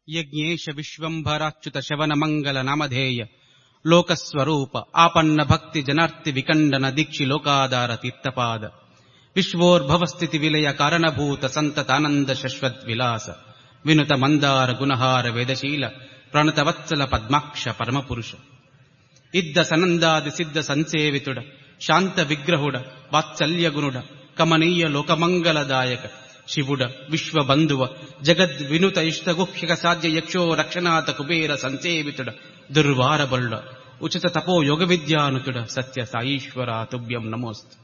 యజ్ఞేశ విశ్వంభరాచ్యుత శవన మంగళ నామధేయ లోకస్వరూప ఆపన్న భక్తి జనార్తి వికండన దీక్షి లోకాధార తీర్థపాద విశ్వోర్భవస్థితి విలయ కారణభూత సంతతానంద శశ్వత్ విలాస వినుత మందార గుణహార వేదశీల ప్రణతవత్సల పద్మాక్ష పరమపురుష ఇద్ద సనందాది సిద్ధ సంసేవితుడ శాంత విగ్రహుడ వాత్సల్య గుణుడ కమనీయ లోకమంగళదాయక శివుడ విశ్వబంధువ జగద్ వినుత ఇష్టగుహ్యక సాధ్య యక్షో రక్షణాత కుబేర సంసేవితుడ దుర్వారబలుడ ఉచిత తపో యోగ విద్యానుతుడ సత్య సాయీశ్వర తుభ్యం నమోస్తు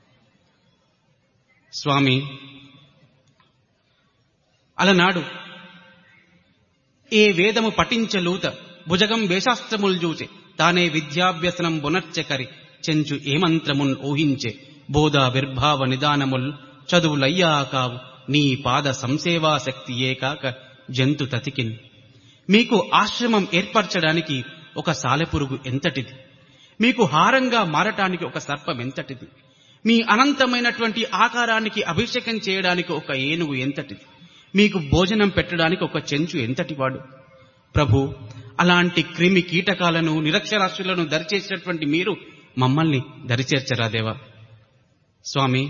స్వామి అలనాడు ఏ వేదము పఠించలూత భుజగం వేశాస్త్రముల్ జూచే తానే విద్యాభ్యసనం బునర్చెకరి చెంచు ఏ మంత్రమున్ ఊహించే బోధా విర్భావ నిదానముల్ చదువులయ్యా కావు నీ పాద సంసేవా శక్తియే కాక జంతు తతికిన్ మీకు ఆశ్రమం ఏర్పరచడానికి ఒక సాలెపురుగు ఎంతటిది మీకు హారంగా మారటానికి ఒక సర్పం ఎంతటిది మీ అనంతమైనటువంటి ఆకారానికి అభిషేకం చేయడానికి ఒక ఏనుగు ఎంతటిది మీకు భోజనం పెట్టడానికి ఒక చెంచు ఎంతటివాడు ప్రభు అలాంటి క్రిమి కీటకాలను నిరక్షరాస్యులను దరిచేసినటువంటి మీరు మమ్మల్ని దరిచేర్చరా దేవా స్వామి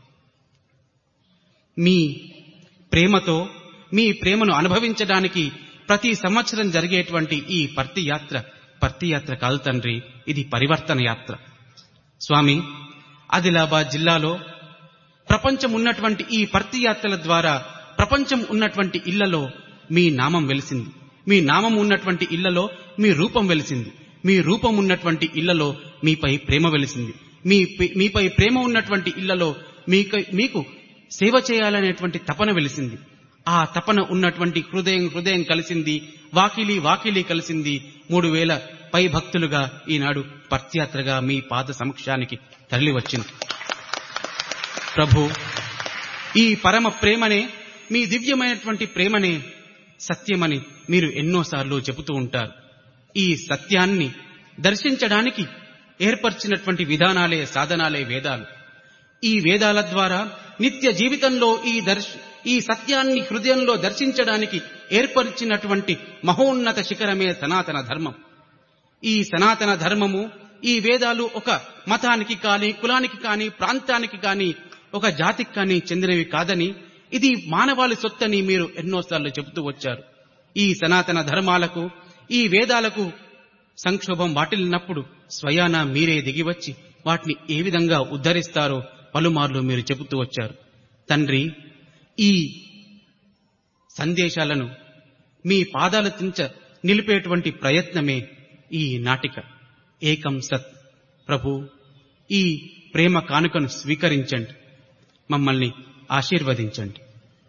మీ ప్రేమతో మీ ప్రేమను అనుభవించడానికి ప్రతి సంవత్సరం జరిగేటువంటి ఈ పర్తి యాత్ర పర్తి యాత్ర కాదు తండ్రి ఇది పరివర్తన యాత్ర స్వామి ఆదిలాబాద్ జిల్లాలో ప్రపంచం ఉన్నటువంటి ఈ పర్తి యాత్రల ద్వారా ప్రపంచం ఉన్నటువంటి ఇళ్లలో మీ నామం వెలిసింది మీ నామం ఉన్నటువంటి ఇళ్లలో మీ రూపం వెలిసింది మీ రూపం ఉన్నటువంటి ఇళ్లలో మీపై ప్రేమ వెలిసింది మీ మీపై ప్రేమ ఉన్నటువంటి ఇళ్లలో మీకు మీకు సేవ చేయాలనేటువంటి తపన వెలిసింది ఆ తపన ఉన్నటువంటి హృదయం హృదయం కలిసింది వాకిలి వాకిలి కలిసింది మూడు వేల పై భక్తులుగా ఈనాడు పర్త్యాత్రగా మీ పాద సమక్షానికి తరలి వచ్చింది ప్రభు ఈ పరమ ప్రేమనే మీ దివ్యమైనటువంటి ప్రేమనే సత్యమని మీరు ఎన్నోసార్లు చెబుతూ ఉంటారు ఈ సత్యాన్ని దర్శించడానికి ఏర్పరిచినటువంటి విధానాలే సాధనాలే వేదాలు ఈ వేదాల ద్వారా నిత్య జీవితంలో ఈ దర్శ ఈ సత్యాన్ని హృదయంలో దర్శించడానికి ఏర్పరిచినటువంటి మహోన్నత శిఖరమే సనాతన ధర్మం ఈ సనాతన ధర్మము ఈ వేదాలు ఒక మతానికి కానీ కులానికి కానీ ప్రాంతానికి కానీ ఒక జాతికి కానీ చెందినవి కాదని ఇది మానవాళి సొత్తని మీరు ఎన్నోసార్లు చెబుతూ వచ్చారు ఈ సనాతన ధర్మాలకు ఈ వేదాలకు సంక్షోభం వాటిల్లినప్పుడు స్వయాన మీరే దిగివచ్చి వాటిని ఏ విధంగా ఉద్ధరిస్తారో పలుమార్లు మీరు చెబుతూ వచ్చారు తండ్రి ఈ సందేశాలను మీ పాదాల తించ నిలిపేటువంటి ప్రయత్నమే ఈ నాటిక ఏకం సత్ ప్రభు ఈ ప్రేమ కానుకను స్వీకరించండి మమ్మల్ని ఆశీర్వదించండి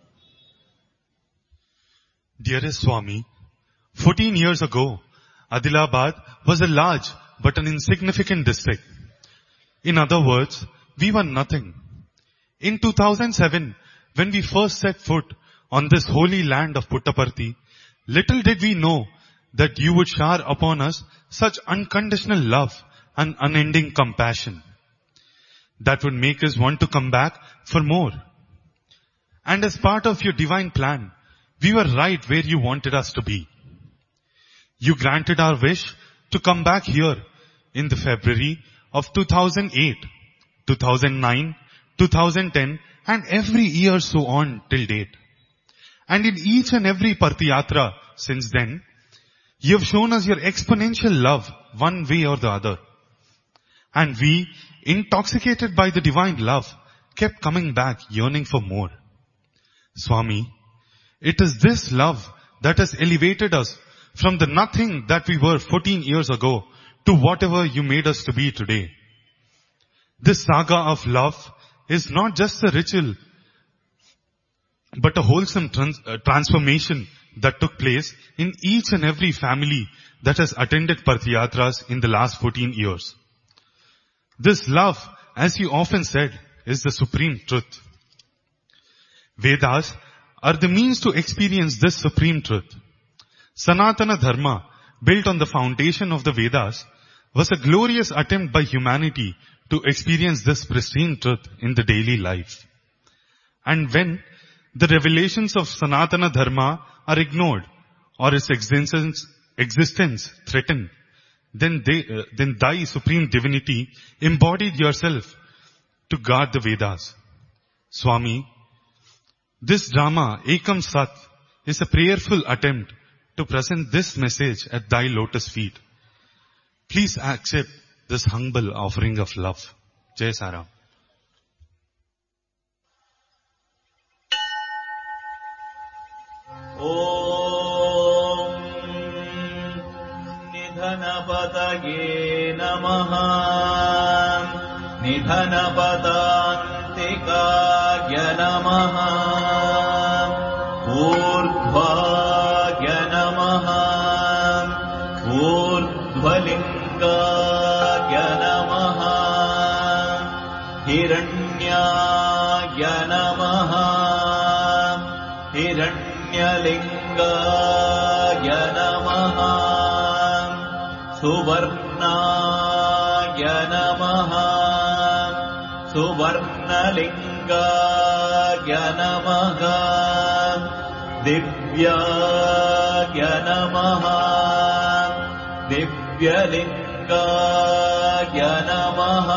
Dearest Swami, 14 years ago, Adilabad was a large but an insignificant district. In other words, we were nothing. In 2007, when we first set foot on this holy land of Puttaparthi, little did we know that you would shower upon us such unconditional love and unending compassion that would make us want to come back for more. And as part of your divine plan, we were right where you wanted us to be. You granted our wish to come back here in the February of 2008, 2009, 2010 and every year so on till date. And in each and every Partiyatra since then, you have shown us your exponential love one way or the other. And we, intoxicated by the divine love, kept coming back yearning for more. Swami, it is this love that has elevated us from the nothing that we were 14 years ago to whatever you made us to be today. This saga of love is not just a ritual, but a wholesome trans- uh, transformation that took place in each and every family that has attended Parthiyatras in the last 14 years. This love, as you often said, is the supreme truth. Vedas are the means to experience this supreme truth. Sanatana Dharma, built on the foundation of the Vedas, was a glorious attempt by humanity to experience this pristine truth in the daily life. And when the revelations of Sanatana Dharma are ignored or its existence, existence threatened, then they, uh, then thy supreme divinity embodied yourself to guard the Vedas. Swami, this drama, Ekam Sat, is a prayerful attempt to present this message at thy lotus feet. Please accept this humble offering of love. Jai Saram. ॐ निधनपतये नमः निधनपदान्तिकाय नमः ऊर्ध्वाय नमः ऊर्ध्वलिङ्गाय नमः हिरण्याय नमः हिरण्यलिङ्गाय नमः सुवर्णाय नमः सुवर्णलिङ्गाय नमः दिव्याय नमः दिव्यलिङ्गाय नमः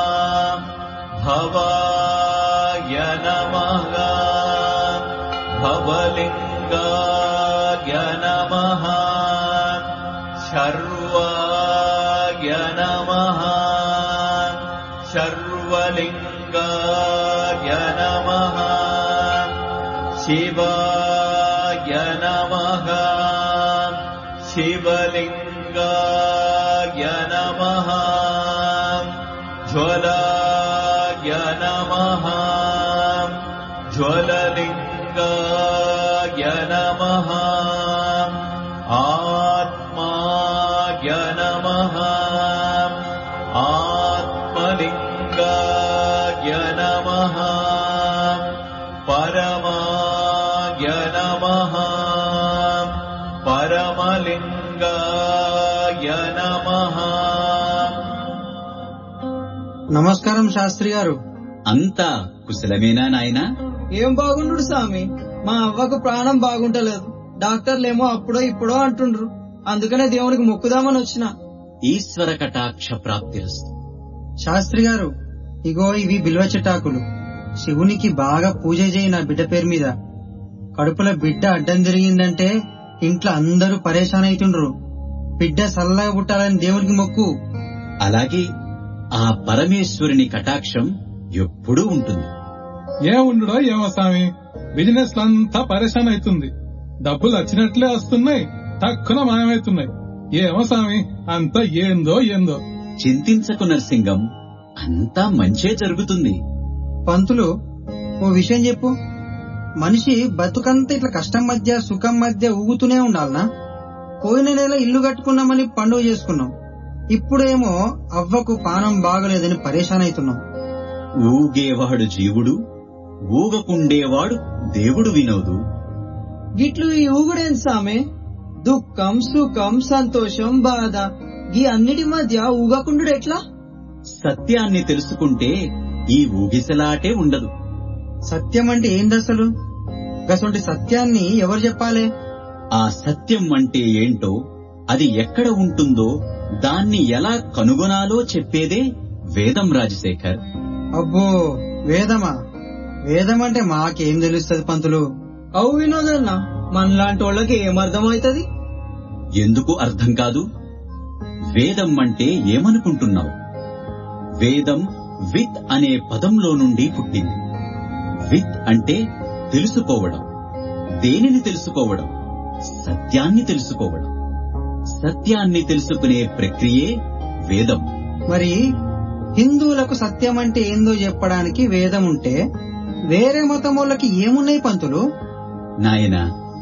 भवाय नमः भवलिङ्गाय नमः शर्वाय नमः शर्वलिङ्गाय नमः शिवाय नमः शिवलिङ्गाय नमः ज्वलाय नमः ज्वललिङ्गाय नमः आत्माय नमः आत्मलिङ्गाय नमः परमाय नमः परमलिङ्गाय नमः నమస్కారం శాస్త్రి గారు అంతా కుశలమేనా నాయనా ఏం బాగుండు స్వామి మా అవ్వకు ప్రాణం బాగుంటలేదు డాక్టర్లేమో అప్పుడో ఇప్పుడో అంటుండ్రు అందుకనే దేవునికి మొక్కుదామని వచ్చిన ఈశ్వర కటాక్ష ప్రాప్తిరస్తు శాస్త్రి గారు ఇగో ఇవి బిల్వ చెట్టాకులు శివునికి బాగా పూజ చేయి నా బిడ్డ పేరు మీద కడుపులో బిడ్డ అడ్డం తిరిగిందంటే ఇంట్లో అందరూ పరేషాన్ అవుతుండ్రు బిడ్డ సల్లగా పుట్టాలని దేవునికి మొక్కు అలాగే ఆ పరమేశ్వరుని కటాక్షం ఎప్పుడూ ఉంటుంది ఏ ఉండుడో ఏమో స్వామి బిజినెస్ అంతా పరేషాన్ అవుతుంది డబ్బులు వచ్చినట్లే వస్తున్నాయి తక్కువ మాయమవుతున్నాయి ఏమో స్వామి అంతా ఏందో ఏందో చింతించకు నరసింగం అంతా మంచే జరుగుతుంది పంతులు ఓ విషయం చెప్పు మనిషి బతుకంతా ఇట్లా కష్టం మధ్య సుఖం మధ్య ఊగుతూనే ఉండాలనా పోయిన నెల ఇల్లు కట్టుకున్నామని పండుగ చేసుకున్నాం ఇప్పుడేమో అవ్వకు పానం బాగలేదని పరేషాన్ అవుతున్నాం ఊగేవాడు జీవుడు ఊగకుండేవాడు దేవుడు వినోదు గిట్లు ఈ ఊగుడేం సామె దుఃఖం సుఖం సంతోషం బాధ ఈ అన్నిటి మధ్య ఊగకుండు ఎట్లా సత్యాన్ని తెలుసుకుంటే ఈ ఊగిసలాటే ఉండదు సత్యం అంటే ఏంది అసలు గసొంటి సత్యాన్ని ఎవరు చెప్పాలి ఆ సత్యం అంటే ఏంటో అది ఎక్కడ ఉంటుందో దాన్ని ఎలా కనుగొనాలో చెప్పేదే వేదం రాజశేఖర్ అబ్బో వేదమా వేదం అంటే మాకేం తెలుస్తుంది పంతులు అవు వినోదన్న మనలాంటి వాళ్ళకి ఏమర్థమవుతుంది ఎందుకు అర్థం కాదు వేదం అంటే ఏమనుకుంటున్నావు వేదం విత్ అనే పదంలో నుండి పుట్టింది విత్ అంటే తెలుసుకోవడం దేనిని తెలుసుకోవడం సత్యాన్ని తెలుసుకోవడం సత్యాన్ని తెలుసుకునే ప్రక్రియే వేదం మరి హిందువులకు సత్యం అంటే ఏందో చెప్పడానికి వేదం ఉంటే వేరే మతం వాళ్ళకి ఏమున్నాయి పంతులు నాయన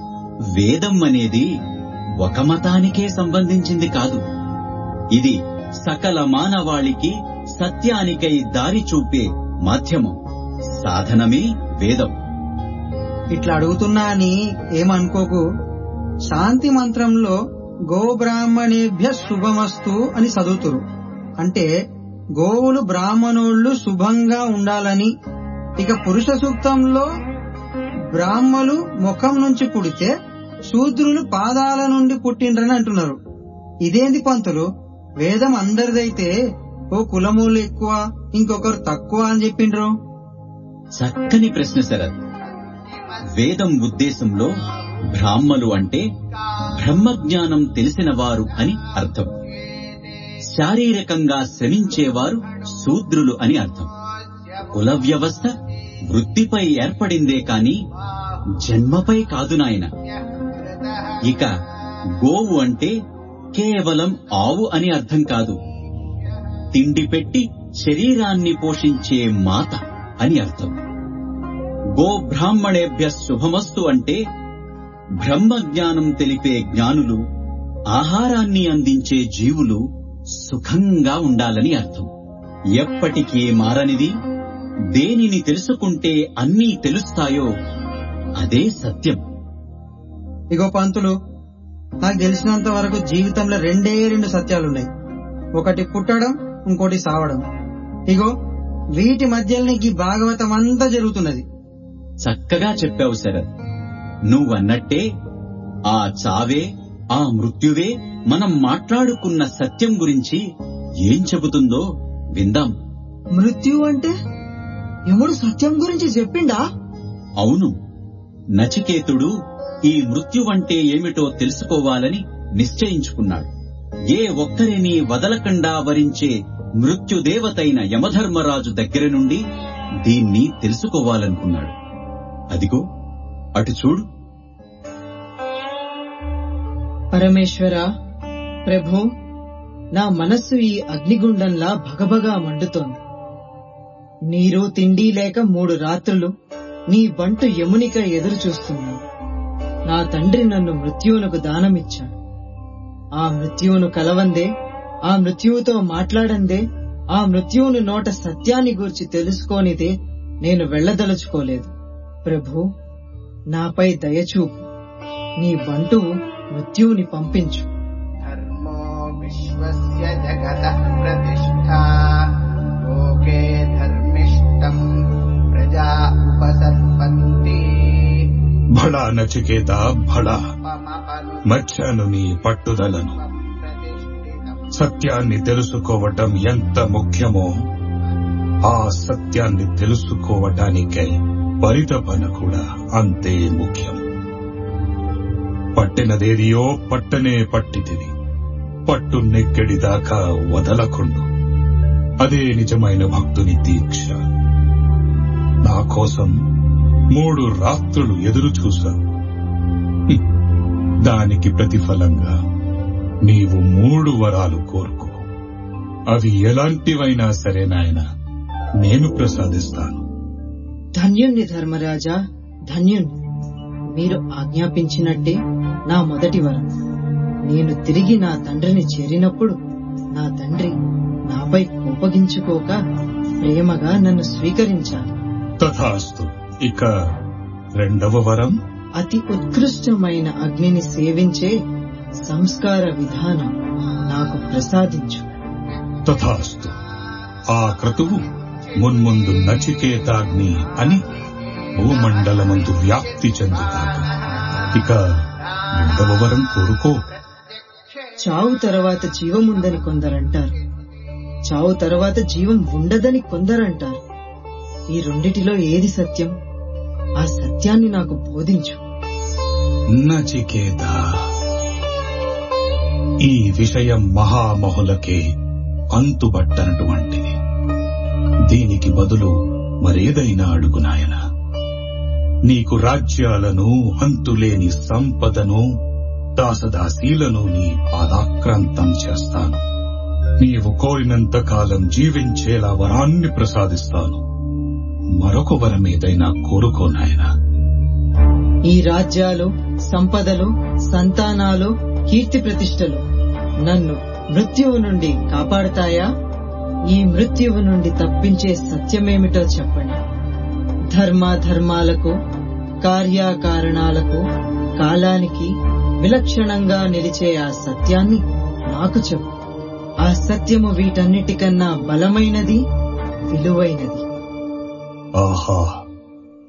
వేదం అనేది ఒక మతానికే సంబంధించింది కాదు ఇది సకల మానవాళికి సత్యానికై దారి చూపే మాధ్యమం సాధనమే వేదం ఇట్లా అడుగుతున్నా అని ఏమనుకోకు శాంతి మంత్రంలో గోబ్రాహ్మణేభ్య శుభమస్తు అని చదువుతురు అంటే గోవులు బ్రాహ్మణోళ్ళు శుభంగా ఉండాలని ఇక పురుష సూక్తంలో బ్రాహ్మలు ముఖం నుంచి పుడితే శూద్రులు పాదాల నుండి పుట్టిండ్రని అంటున్నారు ఇదేంది పంతులు వేదం అందరిదైతే ఓ కులమూలు ఎక్కువ ఇంకొకరు తక్కువ అని చెప్పిండ్రు చక్కని ప్రశ్న శరత్ వేదం ఉద్దేశంలో బ్రాహ్మలు అంటే బ్రహ్మజ్ఞానం తెలిసిన వారు అని అర్థం శారీరకంగా శ్రమించేవారు శూద్రులు అని అర్థం కుల వ్యవస్థ వృత్తిపై ఏర్పడిందే కాని జన్మపై కాదు నాయన ఇక గోవు అంటే కేవలం ఆవు అని అర్థం కాదు తిండి పెట్టి శరీరాన్ని పోషించే మాత అని అర్థం గో బ్రాహ్మణేభ్య శుభమస్తు అంటే బ్రహ్మజ్ఞానం తెలిపే జ్ఞానులు ఆహారాన్ని అందించే జీవులు సుఖంగా ఉండాలని అర్థం ఎప్పటికీ మారనిది దేనిని తెలుసుకుంటే అన్నీ తెలుస్తాయో అదే సత్యం ఇగో పంతులు నాకు తెలిసినంత వరకు జీవితంలో రెండే రెండు సత్యాలున్నాయి ఒకటి పుట్టడం ఇంకోటి సావడం ఇగో వీటి మధ్యలోనే ఈ భాగవతం అంతా జరుగుతున్నది చక్కగా చెప్పావు శరత్ నువ్వన్నట్టే ఆ చావే ఆ మృత్యువే మనం మాట్లాడుకున్న సత్యం గురించి ఏం చెబుతుందో విందాం మృత్యు అంటే యముడు సత్యం గురించి చెప్పిండా అవును నచికేతుడు ఈ మృత్యువంటే ఏమిటో తెలుసుకోవాలని నిశ్చయించుకున్నాడు ఏ ఒక్కరిని వదలకుండా వరించే మృత్యుదేవతైన యమధర్మరాజు దగ్గర నుండి దీన్ని తెలుసుకోవాలనుకున్నాడు అదిగో అటు చూడు పరమేశ్వర ప్రభు నా మనస్సు ఈ అగ్నిగుండంలా భగభగా మండుతోంది నీరు తిండి లేక మూడు రాత్రులు నీ బంటు యమునిక ఎదురు చూస్తున్నాను నా తండ్రి నన్ను మృత్యువునకు దానమిచ్చాడు ఆ మృత్యువును కలవందే ఆ మృత్యువుతో మాట్లాడందే ఆ మృత్యువును నోట సత్యాన్ని గూర్చి తెలుసుకోనిదే నేను వెళ్ళదలుచుకోలేదు ప్రభు నాపై దయచూపు నీ బంటువు మృత్యువుని పంపించు धर्मो विश्वस्य जगतः प्रतिष्ठा लोके धर्मिष्ठम् प्रजा उपसर्पन्ति భళా నచికేత భళా पमपनु మచ్చాను నీ పట్టుదలను प्रतिष्ठितम् సత్యాన్ని తెలుసుకోవటం ఎంత ముఖ్యమో ఆ సత్యాన్ని తెలుసుకోవటానికై పరితపన కూడా అంతే ముఖ్యం పట్టినదేదియో పట్టనే పట్టితిని పట్టు నెక్కడి దాకా వదలకుండు అదే నిజమైన భక్తుని దీక్ష నా కోసం మూడు రాత్రులు ఎదురు చూశావు హ్మ్. దానికి ప్రతిఫలంగా నీవు మూడు వరాలు కోరుకో అవి ఎలాంటివైనా సరే నాయన నేను ప్రసాదిస్తాను ధన్యుణ్ణి ధర్మరాజా ధన్యుణ్ణి మీరు ఆజ్ఞాపించినట్టే నా మొదటి వరం నేను తిరిగి నా తండ్రిని చేరినప్పుడు నా తండ్రి నాపై కోపగించుకోక ప్రేమగా నన్ను స్వీకరించాలి తథాస్తు ఇక రెండవ వరం అతి ఉత్కృష్టమైన అగ్నిని సేవించే సంస్కార విధానం నాకు ప్రసాదించు తథాస్తు ఆ క్రతువు మున్ముందు నచికేతాగ్ని అని భూమండలమందు వ్యాప్తి చెందుతాక ఇక మూడవ వరం కోరుకో చావు తర్వాత జీవముందని కొందరంటారు చావు తర్వాత జీవం ఉండదని కొందరంటారు ఈ రెండిటిలో ఏది సత్యం ఆ సత్యాన్ని నాకు బోధించు నచికేత ఈ విషయం మహామహులకే అంతుబట్టనటువంటిది దీనికి బదులు మరేదైనా అడుగు నాయన నీకు రాజ్యాలను అంతులేని సంపదను దాసదాసీలను నీ పాదాక్రాంతం చేస్తాను నీవు కోరినంత కాలం జీవించేలా వరాన్ని ప్రసాదిస్తాను మరొక వరం ఏదైనా కోరుకో నాయనా ఈ రాజ్యాలు సంపదలు సంతానాలు కీర్తి ప్రతిష్టలు నన్ను మృత్యువు నుండి కాపాడతాయా ఈ మృత్యువు నుండి తప్పించే సత్యమేమిటో చెప్పండి ధర్మాధర్మాలకు కార్యాకారణాలకు కాలానికి విలక్షణంగా నిలిచే ఆ సత్యాన్ని నాకు చెప్పు ఆ సత్యము వీటన్నిటికన్నా బలమైనది విలువైనది ఆహా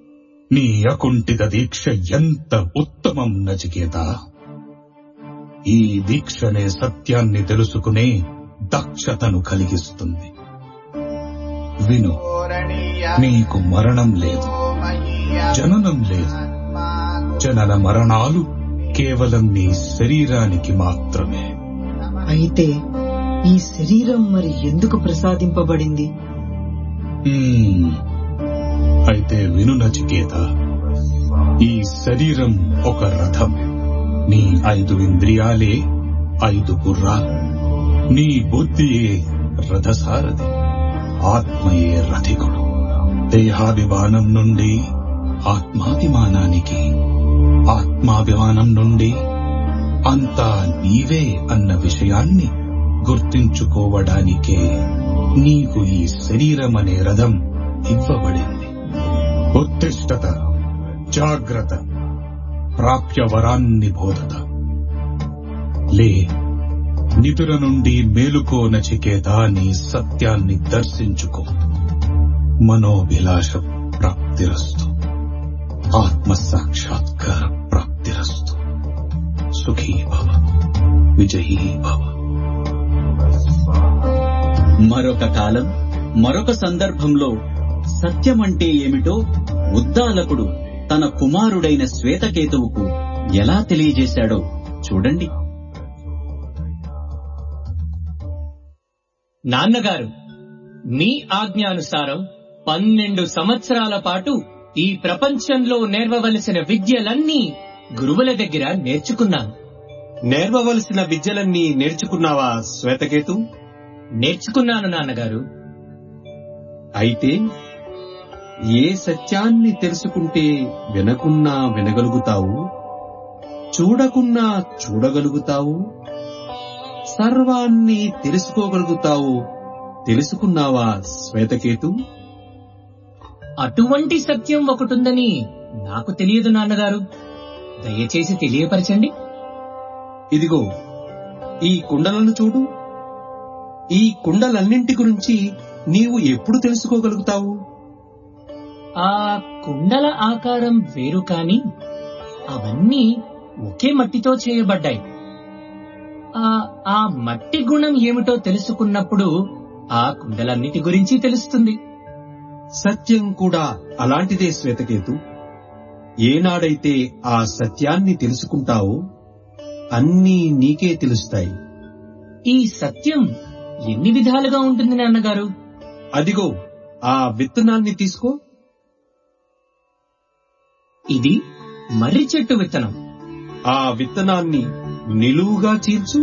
నీ అకుంఠిత దీక్ష ఎంత ఉత్తమం నచికేత ఈ దీక్షనే సత్యాన్ని తెలుసుకునే దక్షతను కలిగిస్తుంది విను నీకు మరణం లేదు జననం లేదు జనన మరణాలు కేవలం నీ శరీరానికి మాత్రమే అయితే ఈ శరీరం మరి ఎందుకు ప్రసాదింపబడింది హ్మ్. అయితే విను నచికేత ఈ శరీరం ఒక రథం నీ ఐదు ఇంద్రియాలే ఐదు గుర్రాలు నీ బుద్ధియే రథసారథి ఆత్మయే రథికుడు దేహాభిమానం నుండి ఆత్మాభిమానానికి ఆత్మాభిమానం నుండి అంతా నీవే అన్న విషయాన్ని గుర్తించుకోవడానికే నీకు ఈ శరీరం అనే రథం ఇవ్వబడింది ఉత్తిష్టత జాగ్రత్త ప్రాప్య వరాన్ని బోధత లే నిదుర నుండి మేలుకో నచికేత నీ సత్యాన్ని దర్శించుకో మనోభిలాష ప్రాప్తిరస్తు ఆత్మ సాక్షాత్కార ప్రాప్తిరస్తు సుఖీ భవ విజయీ భవ మరొక కాలం మరొక సందర్భంలో సత్యమంటే ఏమిటో ఉద్దాలకుడు తన కుమారుడైన శ్వేతకేతువుకు ఎలా తెలియజేశాడో చూడండి నాన్నగారు మీ ఆజ్ఞానుసారం పన్నెండు సంవత్సరాల పాటు ఈ ప్రపంచంలో నేర్వవలసిన విద్యలన్నీ గురువుల దగ్గర నేర్చుకున్నాను నేర్వవలసిన విద్యలన్నీ నేర్చుకున్నావా శ్వేతకేతు నేర్చుకున్నాను నాన్నగారు అయితే ఏ సత్యాన్ని తెలుసుకుంటే వినకున్నా వినగలుగుతావు చూడకున్నా చూడగలుగుతావు సర్వాన్ని తెలుసుకోగలుగుతావు తెలుసుకున్నావా శ్వేతకేతు అటువంటి సత్యం ఒకటుందని నాకు తెలియదు నాన్నగారు దయచేసి తెలియపరచండి ఇదిగో ఈ కుండలను చూడు ఈ కుండలన్నింటి గురించి నీవు ఎప్పుడు తెలుసుకోగలుగుతావు ఆ కుండల ఆకారం వేరు కాని అవన్నీ ఒకే మట్టితో చేయబడ్డాయి ఆ ఆ మట్టి గుణం ఏమిటో తెలుసుకున్నప్పుడు ఆ కుండలన్నిటి గురించి తెలుస్తుంది సత్యం కూడా అలాంటిదే శ్వేతకేతు ఏనాడైతే ఆ సత్యాన్ని తెలుసుకుంటావో అన్నీ నీకే తెలుస్తాయి ఈ సత్యం ఎన్ని విధాలుగా ఉంటుంది నాన్నగారు అదిగో ఆ విత్తనాన్ని తీసుకో ఇది మర్రి చెట్టు విత్తనం ఆ విత్తనాన్ని నిలువుగా చీల్చు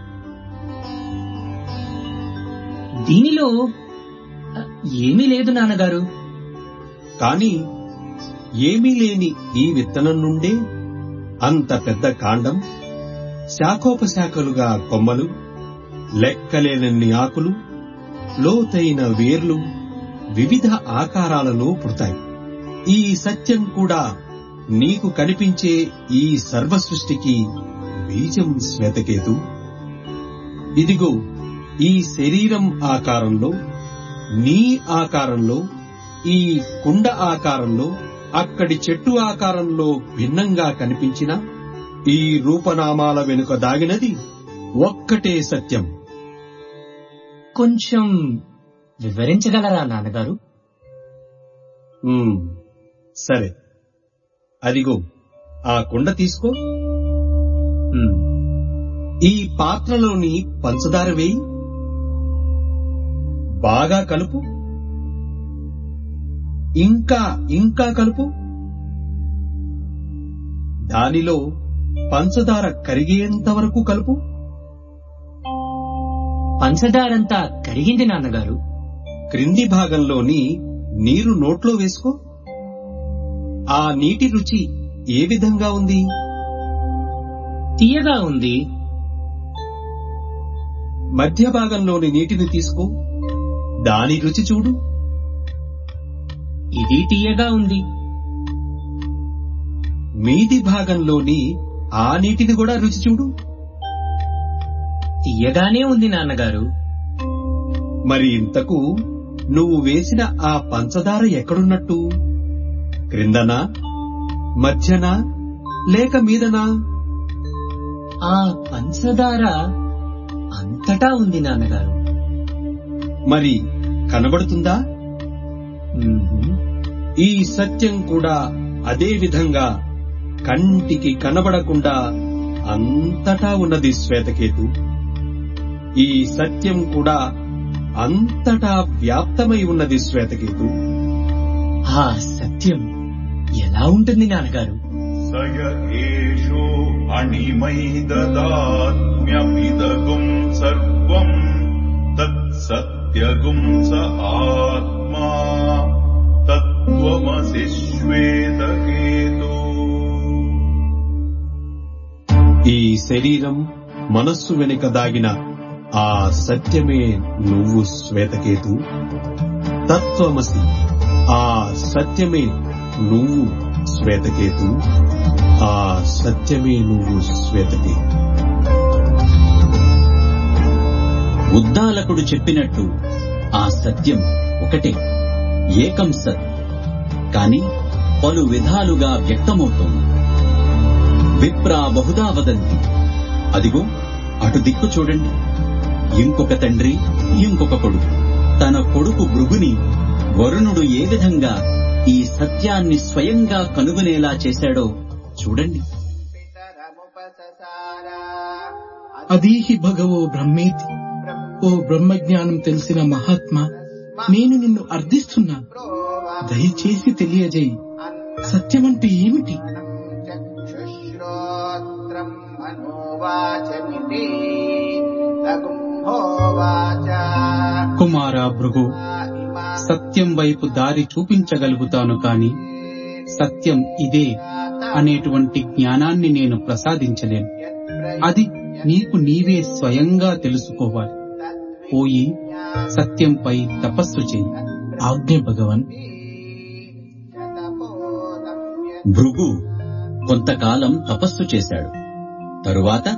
దీనిలో ఆ, ఏమీ లేదు నాన్నగారు కాని ఏమీ లేని ఈ విత్తనం నుండే అంత పెద్ద కాండం శాఖోపశాఖలుగా కొమ్మలు లెక్కలేనన్ని ఆకులు లోతైన వేర్లు వివిధ ఆకారాలలో పుడతాయి ఈ సత్యం కూడా నీకు కనిపించే ఈ సర్వ సృష్టికి బీజం శ్వేతకేతు ఇదిగో ఈ శరీరం ఆకారంలో నీ ఆకారంలో ఈ కుండ ఆకారంలో అక్కడి చెట్టు ఆకారంలో భిన్నంగా కనిపించిన ఈ రూపనామాల వెనుక దాగినది ఒక్కటే సత్యం కొంచెం వివరించగలరా నాన్నగారు ఉమ్, సరే అదిగో ఆ కుండ తీసుకో ఉమ్, ఈ పాత్రలోని పంచదార వేయి బాగా కలుపు ఇంకా ఇంకా కలుపు దానిలో పంచదార కరిగేంత వరకు కలుపు పంచదారంతా కరిగింది నాన్నగారు క్రింది భాగంలోని నీరు నోట్లో వేసుకో ఆ నీటి రుచి ఏ విధంగా ఉంది తీయగా ఉంది మధ్య భాగంలోని నీటిని తీసుకో దాని రుచి చూడు ఇది తీయగా ఉంది మీది భాగంలోని ఆ నీటిని కూడా రుచి చూడు తీయగానే ఉంది నాన్నగారు మరి ఇంతకు నువ్వు వేసిన ఆ పంచదార ఎక్కడున్నట్టు క్రిందనా మధ్యనా లేక మీదనా ఆ పంచదార అంతటా ఉంది నాన్నగారు మరి కనబడుతుందా మ్మ్. ఈ సత్యం కూడా అదే విధంగా కంటికి కనబడకుండా అంతటా ఉన్నది శ్వేతకేతు ఈ సత్యం కూడా అంతటా వ్యాప్తమై ఉన్నది శ్వేతకేతు ఆ సత్యం ఎలా ఉంటుంది నాన్నగారు సయ ఏషో అణిమైదదాత్మ్యమిదగుం సర్వం తత్సత్యగుం స ఆత్మా తత్వమసి శ్వేతకేతో ఈ శరీరం మనస్సు వెనుక దాగిన ఆ సత్యమే నువ్వు శ్వేతకేతు తత్వమసి ఆ సత్యమే నువ్వు శ్వేతకేతు ఆ సత్యమే నువ్వు శ్వేతకేతు ఉద్దాలకుడు చెప్పినట్టు ఆ సత్యం ఒకటే ఏకం సత్ కాని పలు విధాలుగా వ్యక్తమవుతోంది విప్రా బహుదా వదంతి అదిగో అటు దిక్కు చూడండి ఇంకొక తండ్రి ఇంకొక కొడుకు తన కొడుకు భృగుని వరుణుడు ఏ విధంగా ఈ సత్యాన్ని స్వయంగా కనుగొనేలా చేశాడో చూడండి అదీహి భగవో బ్రహ్మేతి ఓ బ్రహ్మజ్ఞానం తెలిసిన మహాత్మా నేను నిన్ను అర్థిస్తున్నాను దయచేసి తెలియజేయి సత్యమంటే ఏమిటి చక్షుశ్రోత్రం మనోవాచమితి తగుంహోవాచ కుమార భృగు సత్యం వైపు దారి చూపించగలుగుతాను కాని సత్యం ఇదే అనేటువంటి జ్ఞానాన్ని నేను ప్రసాదించలేను అది నీకు నీవే స్వయంగా తెలుసుకోవాలి పోయి సత్యంపై తపస్సు చెయ్యి ఆజ్ఞ భగవన్ భృగు కొంతకాలం తపస్సు చేశాడు తరువాత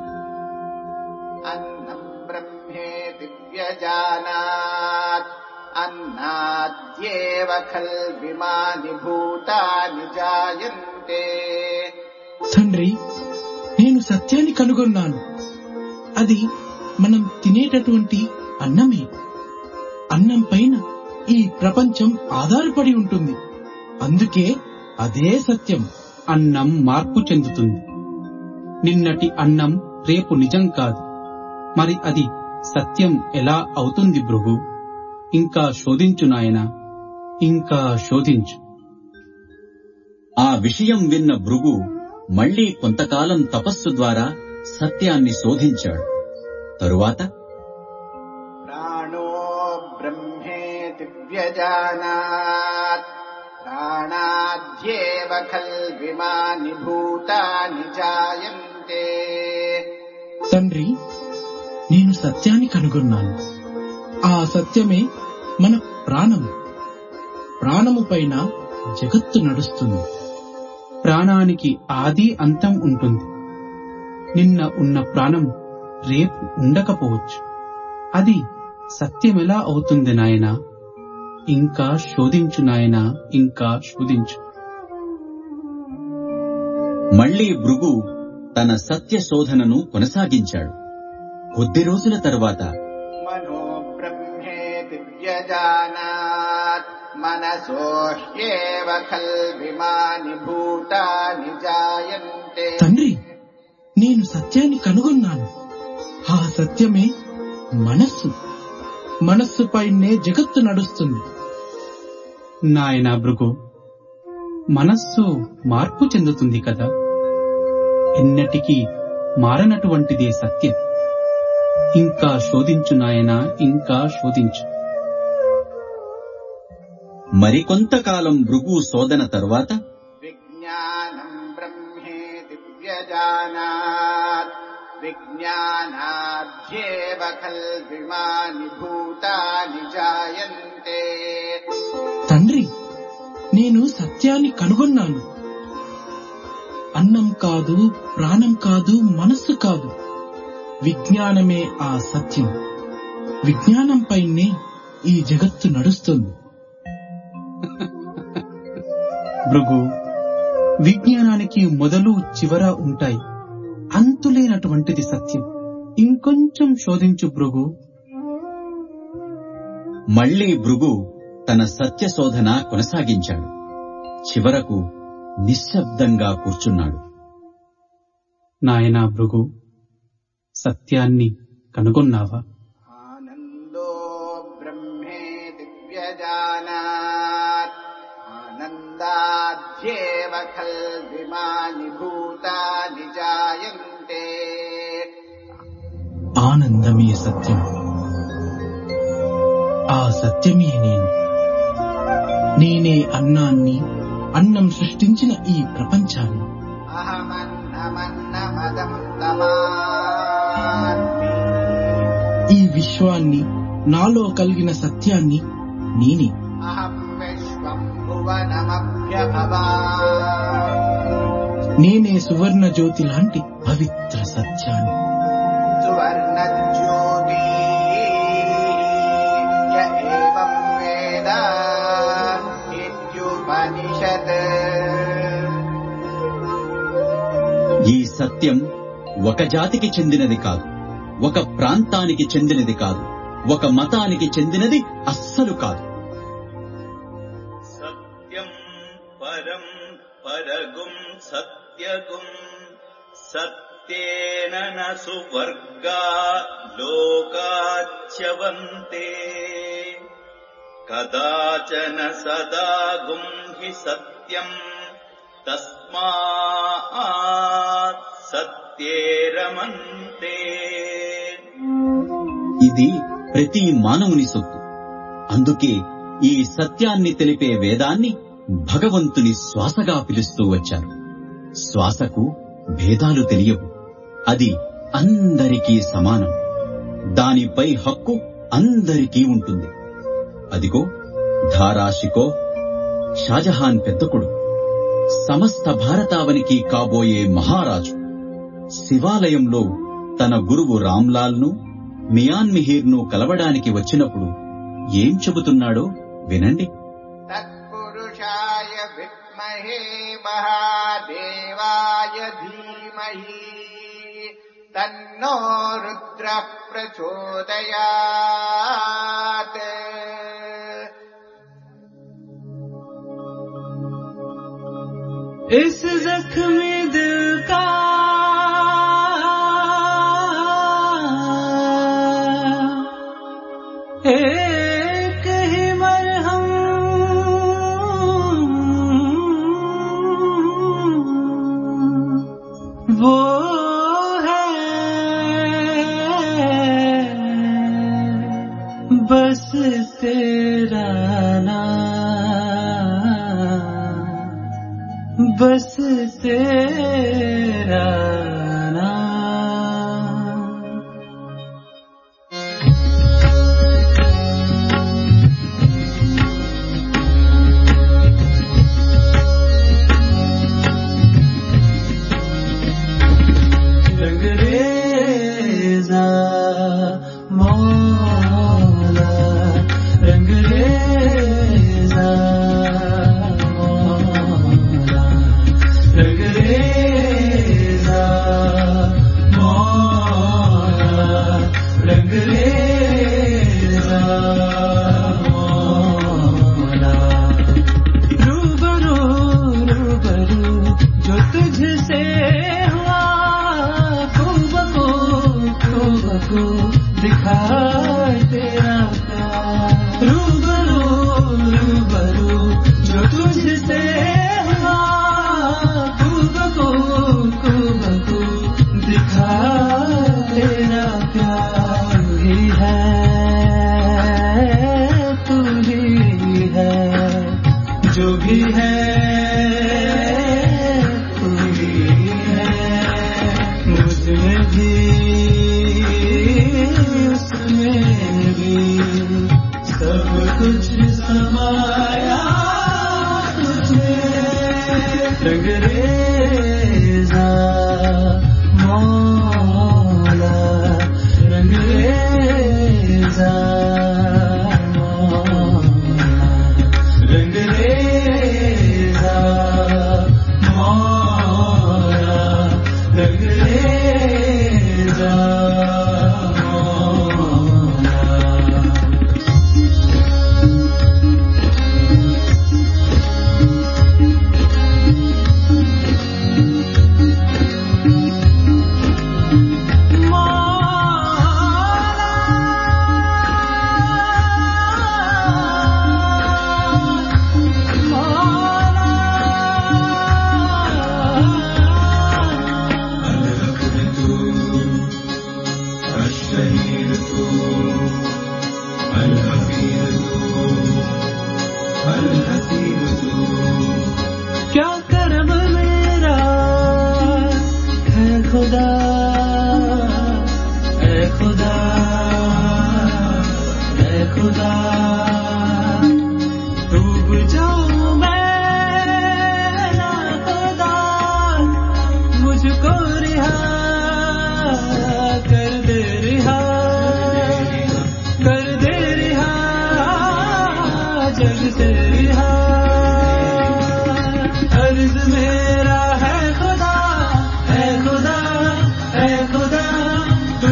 అన్నం బ్రహ్మేతి వ్యజానాత్ అన్నాద్యేవ ఖల్విమాని భూతాని జాయంతే తండ్రి నేను సత్యాన్ని కనుగొన్నాను అది మనం తినేటటువంటి అన్నమే అన్నం పైన ఈ ప్రపంచం ఆధారపడి ఉంటుంది అందుకే అదే సత్యం అన్నం మార్పు చెందుతుంది నిన్నటి అన్నం రేపు నిజం కాదు మరి అది సత్యం ఎలా అవుతుంది భృగు ఇంకా శోధించు నాయనా ఇంకా శోధించు ఆ విషయం విన్న భృగు మళ్లీ కొంతకాలం తపస్సు ద్వారా సత్యాన్ని శోధించాడు తరువాత ప్రాణో బ్రహ్మేతి వ్యజానాత్ ప్రాణాద్యేవ ఖల్విమాని భూతాని జాయంతే తండ్రి నేను సత్యాన్ని కనుగొన్నాను ఆ సత్యమే మన ప్రాణము ప్రాణము పైన జగత్తు నడుస్తుంది ప్రాణానికి ఆది అంతం ఉంటుంది నిన్న ఉన్న ప్రాణం రేపు ఉండకపోవచ్చు అది సత్యమెలా అవుతుంది నాయనా ఇంకా శోధించు నాయనా ఇంకా శోధించు మళ్లీ భృగు తన సత్య శోధనను కొనసాగించాడు కొద్ది రోజుల తరువాత మనో బ్రహ్మేతి వ్యజానాత్ మనసోహ్యేవ ఖల్విమాని భూతాని జాయంతే తండ్రి నేను సత్యాన్ని కనుగొన్నాను ఆ సత్యమే మనస్సు మనస్సు పైనే జగత్తు నడుస్తుంది నాయనా భృగు మనస్సు మార్పు చెందుతుంది కదా ఎన్నటికీ మారనటువంటిదే సత్యం ఇంకా శోధించు నాయనా ఇంకా శోధించు మరికొంతకాలం భృగు శోధన తరువాత విజ్ఞానం బ్రహ్మేతి వ్యజానాత్ విజ్ఞానాధ్యేవ ఖల్విమాని భూతాని జాయంతే తండ్రి నేను సత్యాన్ని కనుగొన్నాను అన్నం కాదు ప్రాణం కాదు మనస్సు కాదు విజ్ఞానమే ఆ సత్యం విజ్ఞానం పైనే ఈ జగత్తు నడుస్తుంది భృగు విజ్ఞానానికి మొదలు చివర ఉంటాయి అంతులేనటువంటిది సత్యం ఇంకొంచెం శోధించు భృగు మళ్లీ భృగు తన సత్య శోధన కొనసాగించాడు చివరకు నిశ్శబ్దంగా కూర్చున్నాడు నాయనా భృగు సత్యాన్ని కనుగొన్నావా ब्रह्मेति व्यजानात् आनन्दाद्येव खल्विमानि भूतानि जायन्ते ఆనందమే సత్యం ఆ సత్యమే నేను నేనే అన్నాన్ని అన్నం సృష్టించిన ఈ ప్రపంచాన్ని अहमन्नमन्नमदम् तमास्मि ఈ విశ్వాన్ని నాలో కలిగిన సత్యాన్ని నేనే अहम् विश्वम् भुवनमभ्यभवा నేనే సువర్ణ జ్యోతి లాంటి పవిత్ర సత్యాన్ని सुवर्णज्योति य एवम् वेद इत्युपनिषत् ఈ సత్యం ఒక జాతికి చెందినది కాదు ఒక ప్రాంతానికి చెందినది కాదు ఒక మతానికి చెందినది అస్సలు కాదు सत्यम् परम् परगुम् सत्यगुम् सत्येन न सुवर्गा लोकाच्यवन्ते कदाचन सदा गुम् हि सत्यम् तस्मात् सत्ये रमन्ते ఇది ప్రతి మానవుని సొత్తు అందుకే ఈ సత్యాన్ని తెలిపే వేదాన్ని భగవంతుని శ్వాసగా పిలుస్తూ వచ్చారు శ్వాసకు భేదాలు తెలియవు అది అందరికీ సమానం దానిపై హక్కు అందరికీ ఉంటుంది అదిగో ధారాషికో షాజహాన్ పెద్దకుడు సమస్త భారతావనికి కాబోయే మహారాజు శివాలయంలో తన గురువు రామ్లాల్ను మియాన్ మిహిర్ను కలవడానికి వచ్చినప్పుడు ఏం చెబుతున్నాడో వినండి तत्पुरुषाय विद्महे महादेवाय धीमहि तन्नो रुद्रः प्रचोदयात् इस जख्मी दिल का एक ही मरहम वो है बस तेरा नाम बस तेरा नाम रंगरेजा मौला रंगरेजा मौला रंगरेजा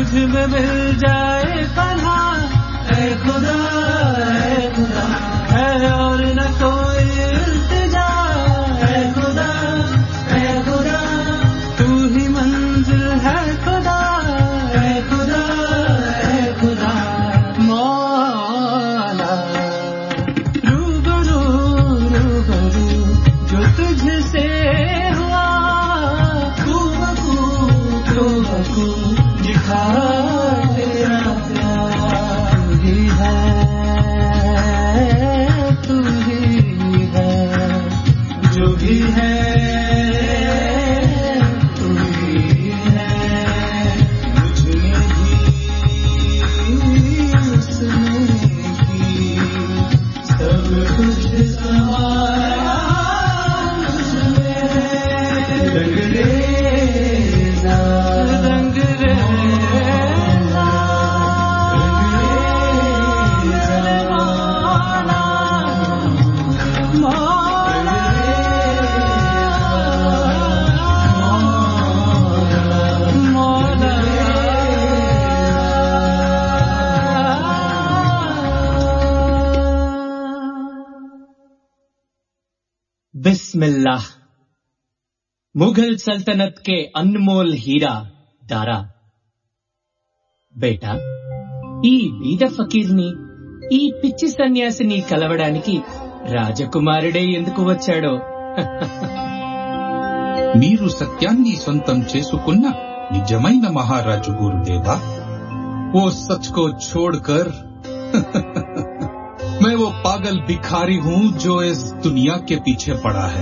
तुझ में मिल जाए पनाह ऐ खुदा ऐ खुदा है और न कोई इल्तिजा ऐ खुदा ऐ खुदा तू ही मंजिल है खुदा ऐ खुदा ऐ खुदा मौला रूबरू रूबरू जो तुझसे हुआ तू बकू तू बकू दिखा तेरा प्यार तू ही है तू ही है जो भी है तू ही है मुझे भी उसने की सब कुछ समाया मुझमें रंगरेजा रंगरेजा रंगरेजा मौला मौला बिस्मिल्लाह मुगल सल्तनत के अनमोल हीरा दारा బేటా ఈ బీద ఫకీర్ని ఈ పిచ్చి సన్యాసిని కలవడానికి రాజకుమారుడే ఎందుకు వచ్చాడో మీరు సత్యాన్ని సొంతం చేసుకున్న నిజమైన మహారాజు గురుదేవా वो सच को छोड़कर मैं वो पागल भिखारी हूँ जो इस दुनिया के पीछे पड़ा है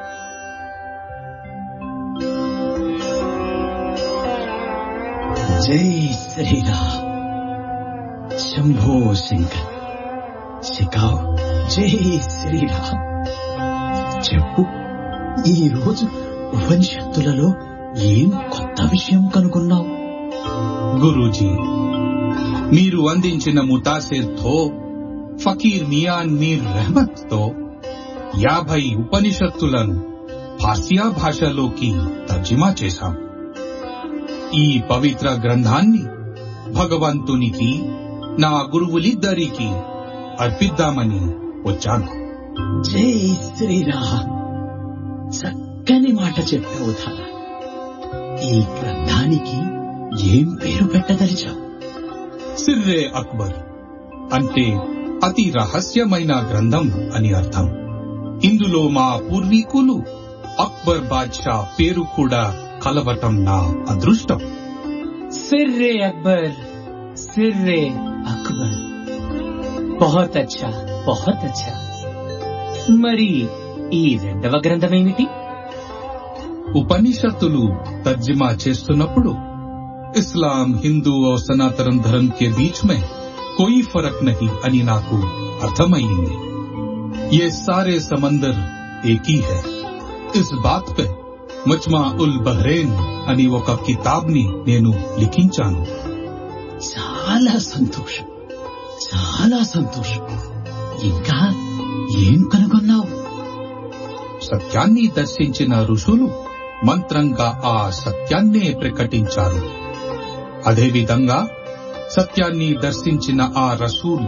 జై శ్రీరామ్ శంభో శంకర్ శిఖావ్ జై శ్రీరామ్ చెప్పు ఈ రోజు ఉపనిషత్తులలో ఏం కొత్త విషయం కనుగొన్నావు గురూజీ మీరు అందించిన ముతాసిర్తో ఫకీర్ మియాన్ మీర్ రెహమత్ తో యాభై ఉపనిషత్తులను ఫాసియా భాషలోకి తర్జుమా చేశాం ఈ పవిత్ర గ్రంథాన్ని భగవంతునికి నా గురువులిద్దరికి అర్పిద్దామని వచ్చాను జై శ్రీరామ్ చక్కని మాట చెప్పావు ధర ఈ గ్రంథానికి ఏం పేరు పెట్టదలిచావు సిర్రే అక్బర్ అంటే అతి రహస్యమైన గ్రంథం అని అర్థం ఇందులో మా పూర్వీకులు అక్బర్ బాద్షా పేరు కూడా కలవటం నా అదృష్టం సిర్రే అక్బర్ సిర్రే అక్బర్ బహుత్ అచ్చా బహుత్ అచ్చా మరి ఈ రెండవ గ్రంథం ఏమిటి ఉపనిషత్తులు తర్జుమా చేస్తున్నప్పుడు इस्लाम हिंदू और सनातन धर्म के बीच में कोई फर्क नहीं అని నాకు అర్థమైంది ये सारे समंदर एक ही है इस बात पे మజ్మా ఉల్ బహ్రెయిన్ అని ఒక కితాబ్ ని నేను లిఖించాను చాలా సంతోషం చాలా సంతోషం ఇంకా ఏం కనుగొన్నావు సత్యాన్ని దర్శించిన ఋషులు మంత్రంగా ఆ సత్యాన్నే ప్రకటించారు అదేవిధంగా సత్యాన్ని దర్శించిన ఆ రసూల్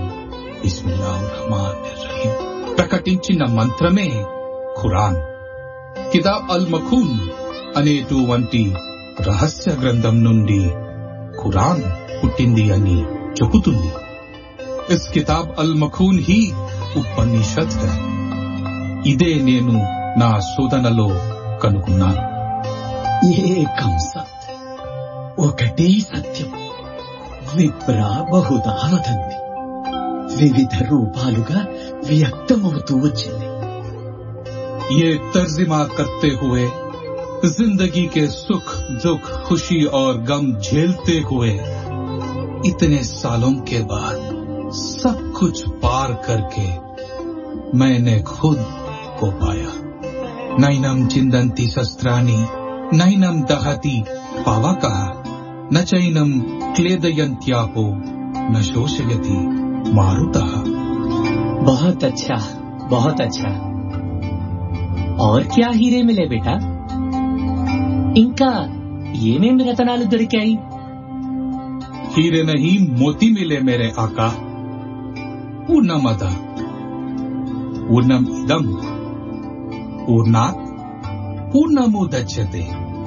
రహీం ప్రకటించిన మంత్రమే ఖురాన్ కితాబ్ అల్ మఖూన్ అనేటువంటి రహస్య గ్రంథం నుండి ఖురాన్ పుట్టింది అని చెబుతుంది ఇస్ కితాబ్ అల్ మఖూన్ హీ ఉపనిషత్ హై ఇదే నేను నా శోధనలో కనుగొన్నాను ఏకం సత్ ఒకటే సత్యం విప్ర బహుదా వదంతి వివిధ రూపాలుగా వ్యక్తమవుతూ వచ్చింది ये तर्जमा करते हुए जिंदगी के सुख दुख खुशी और गम झेलते हुए इतने सालों के बाद सब कुछ पार करके मैंने खुद को पाया नैनम चिंदंती शस्त्राणी नैनम दहती पावा कहा न चैनम क्लेदयंत्यापो न शोषयति मारुतः बहुत अच्छा बहुत अच्छा और क्या हीरे मिले बेटा ఇంకా ఏమేమి రతనాలు దొరికాయి हीरे नहीं मोती मिले मेरे आका पूर्णमद पूर्णम इदम पूर्णात् पूर्णमुदच्यते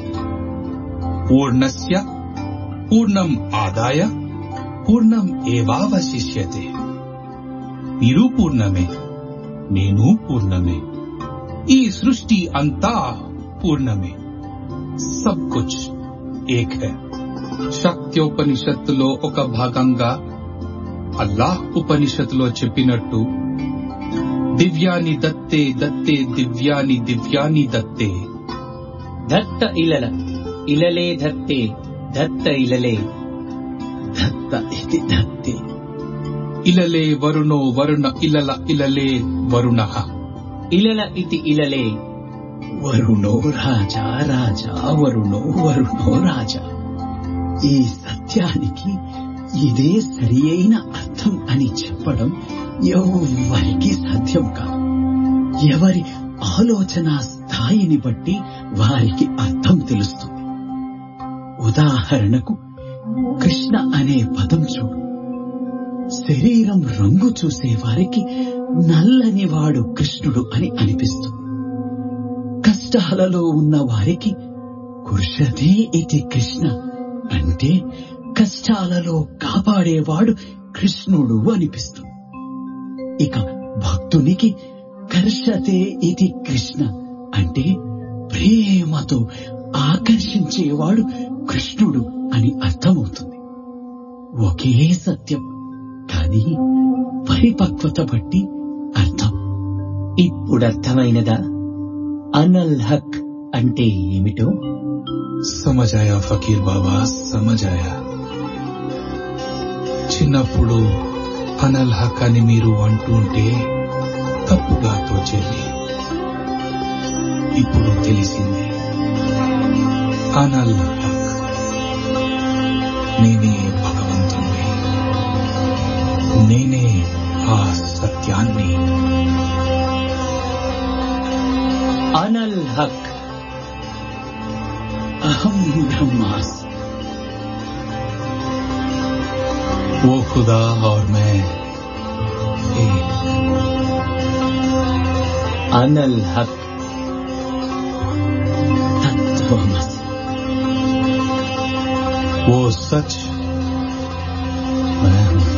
पूर्णस्य पूर्णम आदाय పూర్ణం ఏవావశిష్యతే మీరు పూర్ణమే నేను పూర్ణమే ఈ సృష్టి అంతా పూర్ణమే సబ్ కుచ్ ఏక్ హై శక్త్యోపనిషత్తులో ఒక భాగంగా అల్లాహ్ ఉపనిషత్తులో చెప్పినట్టు దివ్యాని దత్తే దత్తే దివ్యాని దివ్యాని దత్తే దత్త ఇలల ఇలలే దత్తే దత్త ఇలలే దత్త ఇది దత్తే ఇలలే వరుణో వరుణ ఇలల ఇలలే వరుణ ఇలల ఇతి ఇలలే వరుణో రాజా రాజా వరుణో వరుణో రాజా ఈ సత్యానికి ఇదే సరి అయిన అర్థం అని చెప్పడం ఎవ్వరికీ సాధ్యం కాదు ఎవరి ఆలోచన స్థాయిని బట్టి వారికి అర్థం తెలుస్తుంది ఉదాహరణకు కృష్ణ అనే పదం చూడు శరీరం రంగు చూసే వారికి నల్లని వాడు కృష్ణుడు అని అనిపిస్తుంది కష్టాలలో ఉన్న వారికి కుర్షదే ఇది కృష్ణ అంటే కష్టాలలో కాపాడేవాడు కృష్ణుడు అనిపిస్తుంది ఇక భక్తునికి కర్షతే ఇది కృష్ణ అంటే ప్రేమతో ఆకర్షించేవాడు కృష్ణుడు అని అర్థమవుతుంది ఒకే సత్యం కానీ పరిపక్వత బట్టి అర్థం ఇప్పుడు అర్థమైనదా అనల్ హక్ అంటే ఏమిటో సమజాయా ఫకీర్ బాబా సమజాయా చిన్నప్పుడు అనల్ హక్ అని మీరు అంటుంటే తప్పుగా తోచేది ఇప్పుడు తెలిసింది అనల్ హక్ నేనే భగవంతుణ్ణి నేనే ఆ సత్యాన్ని అనల్ హక్ అహం బ్రహ్మాస్ वो खुदा और मैं एक అనల్ హక్ తత్వమసి वो सच मैं हूँ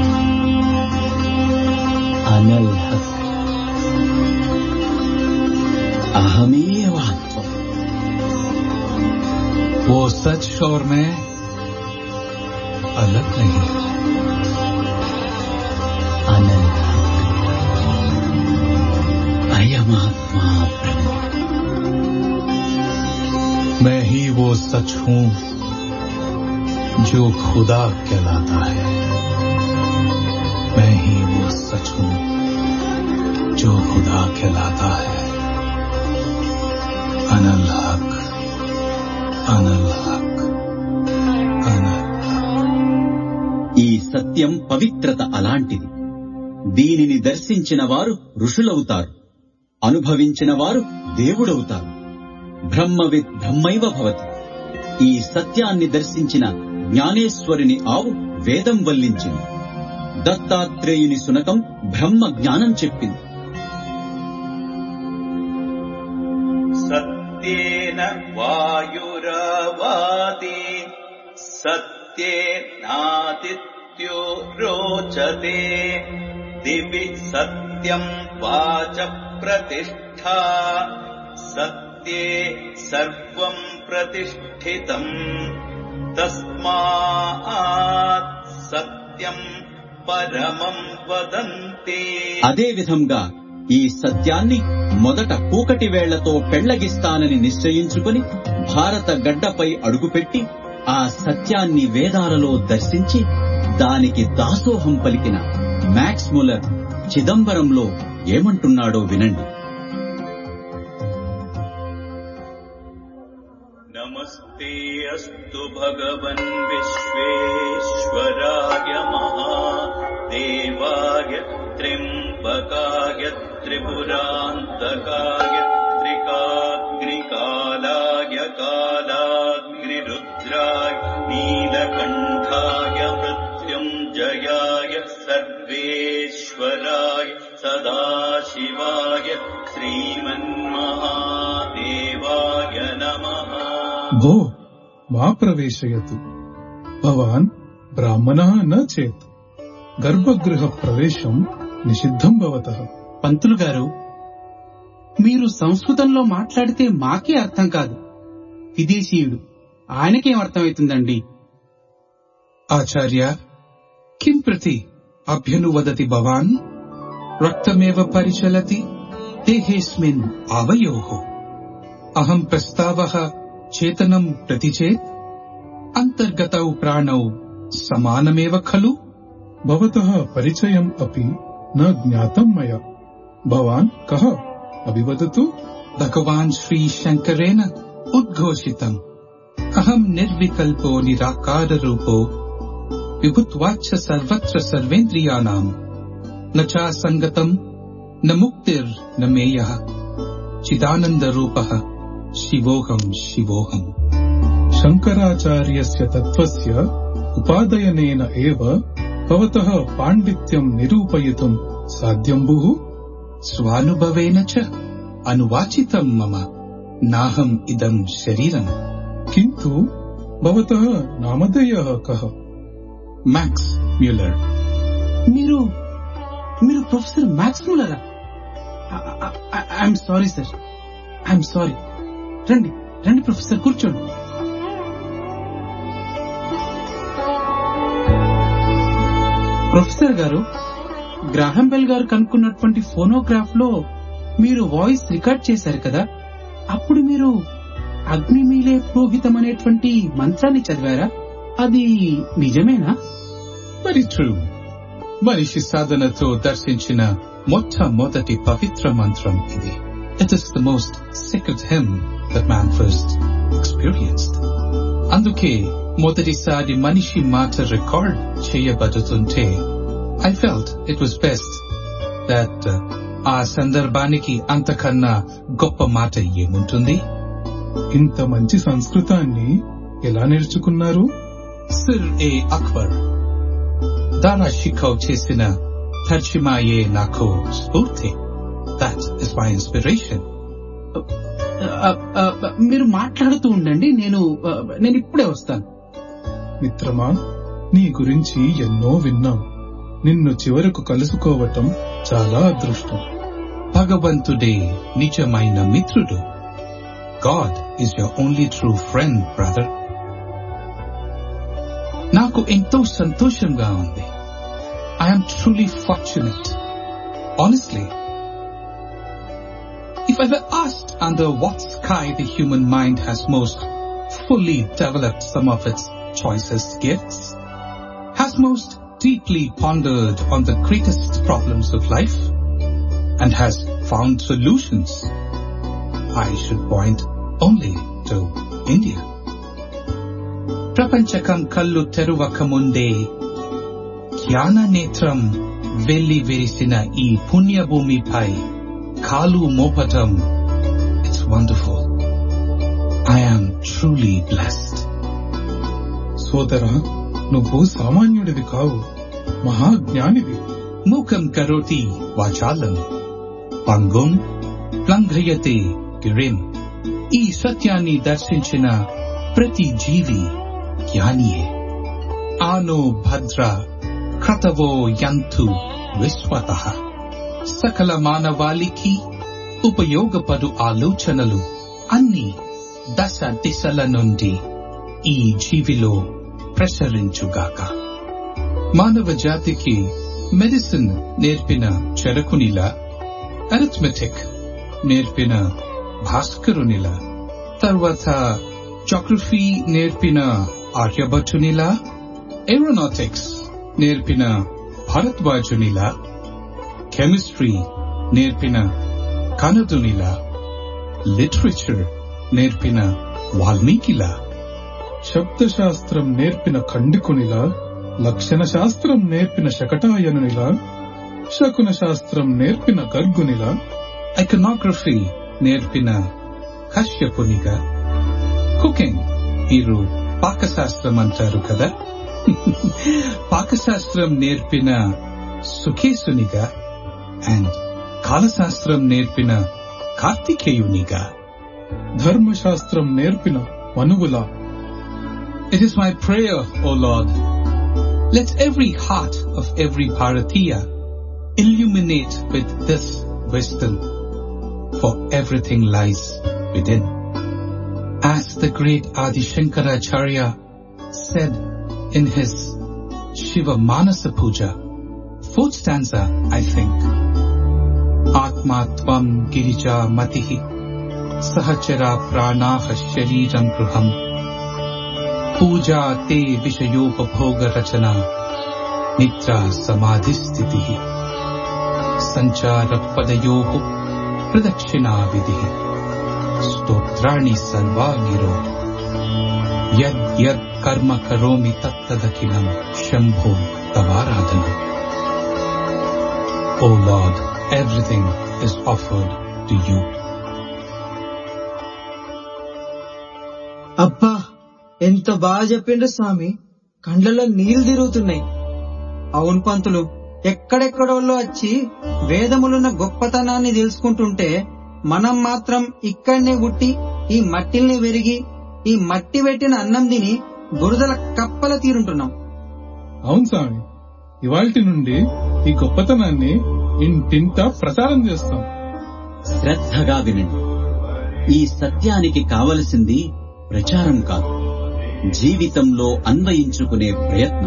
అనల్ హక్ అహమేవాత్వం वो सच और मैं अलग नहीं అనల్ అయమాత్మా బ్రహ్మ मैं ही वो सच हूँ जो खुदा कहलाता है मैं ही वो सच हूँ जो खुदा कहलाता है अनल हक अनल हक अनल ఈ సత్యం పవిత్రత అలాంటిది దీనిని దర్శించిన వారు ఋషులవుతారు అనుభవించిన వారు దేవుడవుతారు బ్రహ్మవిత్ బ్రహ్మైవ భవతి ఈ సత్యాన్ని దర్శించిన జ్ఞానేశ్వరుని ఆవు వేదం వల్లించింది దత్తాత్రేయుని సునకం బ్రహ్మ జ్ఞానం చెప్పింది सत्येन वायुरवाति सत्येनादित्यो रोचते दिवि सत्यम् वाच प्रतिष्ठा सत्ये सर्वम् प्रतिष्ठितम् तस्मात् सत्यम् परमम् वदन्ति అదే విధంగా ఈ సత్యాన్ని మొదట కూకటి వేళ్లతో పెళ్లగిస్తానని నిశ్చయించుకుని భారత గడ్డపై అడుగుపెట్టి ఆ సత్యాన్ని వేదాలలో దర్శించి దానికి దాసోహం పలికిన మ్యాక్స్ ములర్ చిదంబరంలో ఏమంటున్నాడో వినండి नमस्ते अस्तु भगवन् विश्वेश्वराय महादेवाय त्र्यम्बकाय त्रिपुरान्तकाय त्रिकाग्निकालाय कालाग्निरुद्राय नीलकण्ठाय सर्वेश्वराय सदाशिवाय श्रीमन्महादेवाय नमः भो मा प्रवेशयतु भवान् ब्राह्मणः न चेत् గర్భగృహ ప్రవేశం నిషిద్ధం భవతః పంతులు గారు మీరు సంస్కృతంలో మాట్లాడితే మాకే అర్థం కాదు విదేశీయుడు ఆయనకేం అర్థమవుతుందండి ఆచార్య కిం ప్రతి అభ్యనువదతి భవాన్ రక్తమేవ పరిచలతి దేహేస్మిన్ అవయోః అహం ప్రస్తావः చేతనం ప్రతి చేత్ అంతర్గతౌ ప్రాణౌ సమానమేవ ఖలు భవతः పరిచయం అపి న జ్ఞాతం మయా భవాన్ కः అభివదతు భగవాన్ శ్రీ శంకరేణ ఉద్ఘోషితం అహం నిర్వికల్పో నిరాకార రూపో విభుత్వాచ్చ సర్వత్ర సర్వేంద్రియాణాం న చా సంగతం న ముక్తిర్ న మేయ చిదానంద రూప శివోహం శివోహం శంకరాచార్యస్య తత్వస్య ఉపాదయనేన ఏవ భవతः పాండిత్యం నిరూపయితుం సాధ్యం భుః స్వానుభవేన చ అనువాచితం మమ నాహం ఇదం శరీరం కింటు భవతः నామధేయः కः మ్యాక్స్ మ్యూలర్ మీరు మీరు ప్రొఫెసర్ మ్యాక్స్ మూలరా I'm sorry sir I'm sorry రండి రండి ప్రొఫెసర్ కూర్చోండి ప్రొఫెసర్ గారు గ్రాహం బెల్ గారు కనుక్కున్నటువంటి ఫోనోగ్రాఫ్ లో మీరు వాయిస్ రికార్డ్ చేశారు కదా అప్పుడు మీరు అగ్ని మీలే పురోహితం అనేటువంటి మంత్రాన్ని చదివారా అది నిజమేనా మరి ట్రూ మనిషి సాధనతో దర్శించిన మొట్టమొదటి పవిత్ర మంత్రం ఇది it is the most secret hymn that man first experienced అందుకే మొదటిసారి మనిషి మాట రికార్డ్ చేయబడుతుంటే I felt it was best that ఆ సందర్భానికి అంతకన్నా గొప్ప మాట ఏముంటుంది ఇంత మంచి సంస్కృతాన్ని ఎలా నేర్చుకున్నారు సిర్ ఏ అక్బర్ దానా షిఖౌ చేసిన తర్జుమాయే నాకు స్ఫూర్తి దట్ ఇస్ మై ఇన్స్పిరేషన్ ఆ, ఆ, మీరు మాట్లాడుతూ ఉండండి నేను ఆ, నేను ఇప్పుడే వస్తాను మిత్రమా నీ గురించి ఎన్నో విన్నాం నిన్ను చివరకు కలుసుకోవటం చాలా అదృష్టం భగవంతుడే నిజమైన మిత్రుడు God is your only true friend brother నాకు ఎంతో సంతోషంగా ఉంది I'm truly fortunate honestly If I were asked under what sky the human mind has most fully developed some of its choicest gifts, has most deeply pondered on the greatest problems of life, and has found solutions, I should point only to India. ప్రపంచకం కళ్ళు తెరువక ముందే జ్ఞాన నేత్రం వెళ్లి విరిసిన ఈ పుణ్యభూమిపై కాలు మోపటం it's wonderful I am truly blessed సోదరా నువ్వు సామాన్యుడివి కావు మహాజ్ఞానివి మూకం కరోతి వాచాలం పంగుం ప్లంఘయతే గిరిం ఈ సత్యాన్ని దర్శించిన ప్రతి జీవి జ్ఞానియే ఆనో భద్ర క్రతవో యంతు విశ్వత సకల మానవాళికి ఉపయోగపడు ఆలోచనలు అన్ని దశ దిశల నుండి ఈ జీవిలో ప్రసరించుగాక మానవ జాతికి మెడిసిన్ నేర్పిన చెరకునిలా అరిథమెటిక్ నేర్పిన భాస్కరునిలా తర్వాత జాగ్రఫీ నేర్పిన ఆర్యభట్టునిలా ఏరోనాటిక్స్ నేర్పిన భారద్వాజునిలా కెమిస్ట్రీ నేర్పిన కనదునిలా లిటరేచర్ నేర్పిన వాల్మీకిలా శబ్దశాస్త్రం నేర్పిన ఖండికునిలా లక్షణ శాస్త్రం నేర్పిన శకటాయనునిలా శకున శాస్త్రం నేర్పిన గర్గునిలా ఐకనాగ్రఫీ నేర్పిన కశ్యపునిగా కుకింగ్ మీరు పాకశాస్త్రం అంటారు కదా పాకశాస్త్రం నేర్పిన సుఖేసునిగా అండ్ కాలశాస్త్రం నేర్పిన కార్తికేయునిగా ధర్మశాస్త్రం నేర్పిన మనువులా It is my prayer, O Lord, let every heart of every Bharatiya illuminate with this wisdom, for everything lies within. As the great Adi Shankaracharya said in his Shiva Manasa Puja, fourth stanza, I think, Atma Tvam Girija Matihi Sahachara Pranaha Shariram Gruham पूजा ते विषयोपभोग रचना निद्रा समाधि स्थिति संचार पदयो प्रदक्षिणा विधि स्तोत्राणि सर्वा गिरो यद यद कर्म करोमि तत्तदखिलम Shambho तवाराधना O Lord, everything is offered to you. అబ్బా ఎంత బాగా చెప్పిండ్రు స్వామి కండ్లలో నీళ్లు తిరుగుతున్నాయి అవును పంతులు ఎక్కడెక్కడోళ్ళు వచ్చి వేదములున్న గొప్పతనాన్ని తెలుసుకుంటుంటే మనం మాత్రం ఇక్కడనే గుట్టి ఈ మట్టిల్ని వెరిగి ఈ మట్టి పెట్టిన అన్నం తిని బురదల కప్పల తీరుంటున్నాం అవును స్వామి ఇవాల్టి నుండి ఈ గొప్పతనాన్ని ఇంటింటా ప్రచారం చేస్తాం శ్రద్ధగా వినండి ఈ సత్యానికి కావలసింది ప్రచారం కాదు జీవితంలో అన్వయించుకునే ప్రయత్నం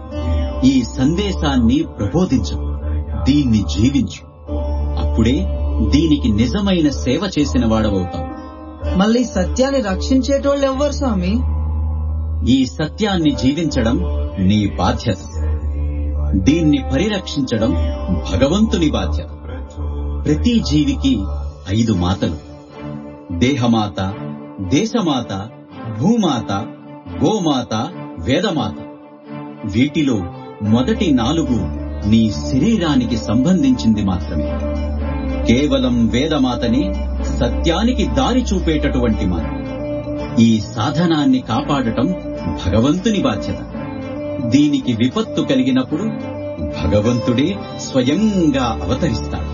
ఈ సందేశాన్ని ప్రబోధించు దీన్ని జీవించు అప్పుడే దీనికి నిజమైన సేవ చేసిన వాడవవుతాం మళ్ళీ సత్యాన్ని రక్షించేటోళ్ళు ఎవ్వరు స్వామి ఈ సత్యాన్ని జీవించడం నీ బాధ్యత దీన్ని పరిరక్షించడం భగవంతుని బాధ్యత ప్రతి జీవికి ఐదు మాతలు దేహమాత దేశమాత భూమాత గోమాత వేదమాత వీటిలో మొదటి నాలుగు నీ శరీరానికి సంబంధించింది మాత్రమే కేవలం వేదమాతని సత్యానికి దారి చూపేటటువంటి మాత ఈ సాధనాన్ని కాపాడటం భగవంతుని బాధ్యత దీనికి విపత్తు కలిగినప్పుడు భగవంతుడే స్వయంగా అవతరిస్తాడు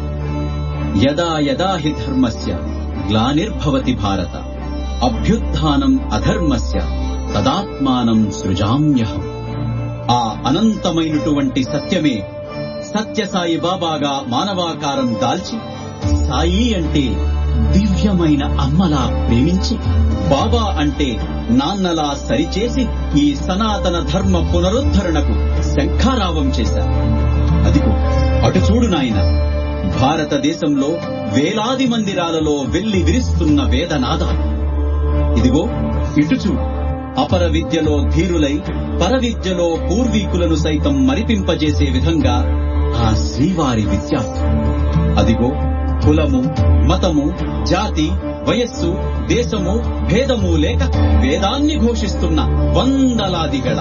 యదా యదా హి ధర్మస్య గ్లానిర్భవతి భారత అభ్యుత్థానం అధర్మస్య తదాత్మానం సృజామ్యహం ఆ అనంతమైనటువంటి సత్యమే సత్యసాయి బాబాగా మానవాకారం దాల్చి సాయి అంటే దివ్యమైన అమ్మలా ప్రేమించి బాబా అంటే నాన్నలా సరిచేసి ఈ సనాతన ధర్మ పునరుద్ధరణకు శంఖారావం చేశారు అదిగో అటు చూడు నాయన భారతదేశంలో వేలాది మందిరాలలో వెళ్లి విరుస్తున్న వేదనాదాలు ఇదిగో ఇటు చూడు అపర విద్యలో ధీరులై పర విద్యలో పూర్వీకులను సైతం మరిపింపజేసే విధంగా ఆ శ్రీవారి విద్యార్థులు అదిగో కులము మతము జాతి వయస్సు దేశము భేదము లేక వేదాన్ని ఘోషిస్తున్న వందలాది గళ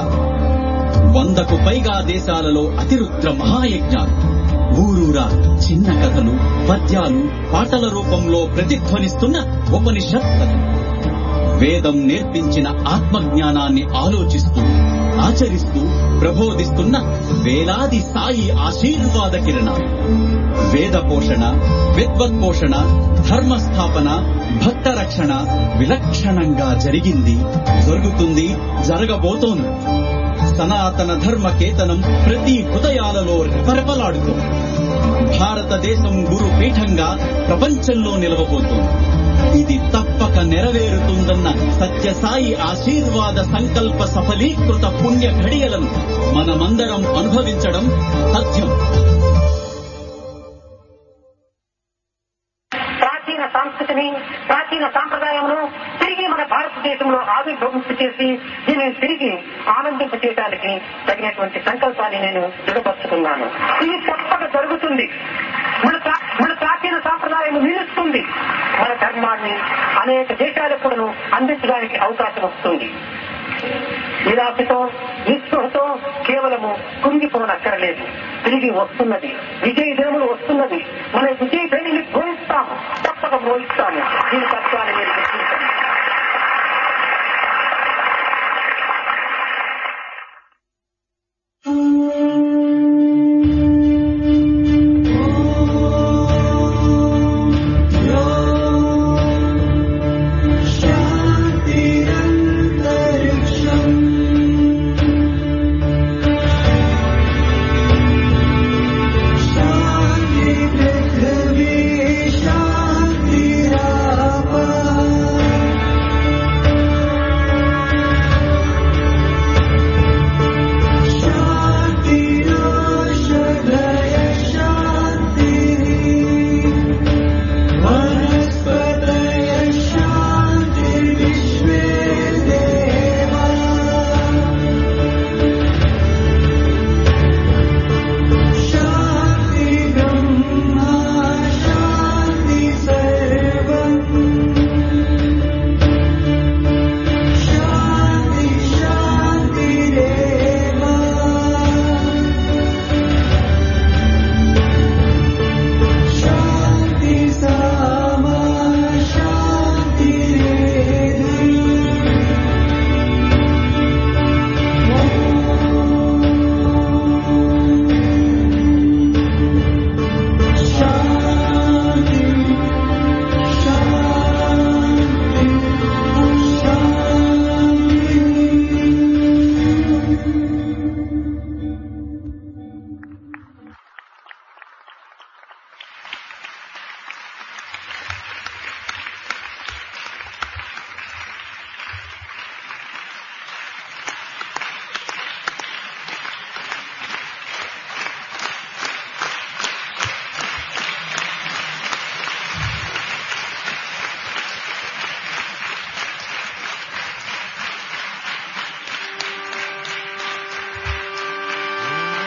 వందకు పైగా దేశాలలో అతిరుద్ర మహాయజ్ఞాలు ఊరూరా చిన్న కథలు పద్యాలు పాటల రూపంలో ప్రతిధ్వనిస్తున్న ఉపనిషత్ కథలు వేదం నేర్పించిన ఆత్మజ్ఞానాన్ని ఆలోచిస్తూ ఆచరిస్తూ ప్రబోధిస్తున్న వేలాది సాయి ఆశీర్వాద కిరణాలు వేద పోషణ విద్వత్ పోషణ ధర్మ స్థాపన భక్త రక్షణ విలక్షణంగా జరిగింది జరుగుతుంది జరగబోతోంది సనాతన ధర్మ కేతనం ప్రతి హృదయాలలో రెపరెపలాడుతోంది భారతదేశం గురు పీఠంగా ప్రపంచంలో నిలవబోతోంది ఇది తప్పక నెరవేరుతుందన్న సత్యసాయి ఆశీర్వాద సంకల్ప సఫలీకృత పుణ్య ఘడియలను మనమందరం అనుభవించడం సత్యం ప్రాచీన సంస్కృతిని ప్రాచీన సాంప్రదాయమును తిరిగి మన భారతదేశంలో ఆవిర్భవింపు చేసి దీనిని తిరిగి ఆనందింప చేయడానికి తగినటువంటి సంకల్పాన్ని నేను దృఢపరుచుకున్నాను ఇది తప్పక జరుగుతుంది మన ప్రా- మన ప్రాచీన సాంప్రదాయం నిలుస్తుంది మన ధర్మాన్ని అనేక దేశాలకు కూడా అందించడానికి అవకాశం వస్తుంది నిరాశతో నిస్పృహతో కేవలము కుంగిపోనక్కర్లేదు తిరిగి వస్తున్నది విజయ దినములు వస్తున్నది మన విజయ దినిని భోయిస్తాము తప్పక భోయిస్తాము దీని తత్వాన్ని మీరు గుర్తించండి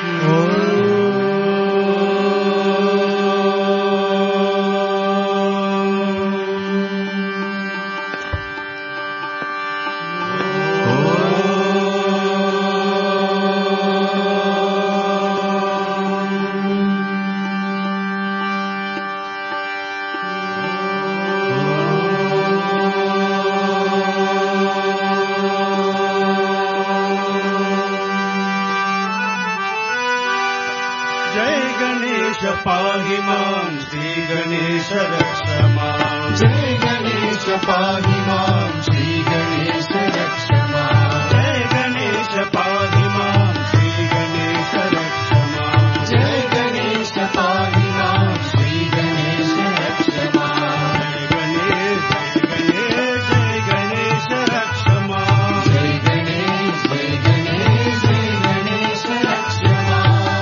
जय गणेश पाहि मां श्री गणेश रक्ष मां जय गणेश पाहि मां श्री गणेश रक्ष मां जय गणेश पाहि मां श्री गणेश रक्ष मां जय गणेश पाहि मां श्री गणेश रक्ष मां जय गणेश जय गणेश जय गणेश रक्ष मां जय गणेश जय गणेश जय गणेश रक्ष मां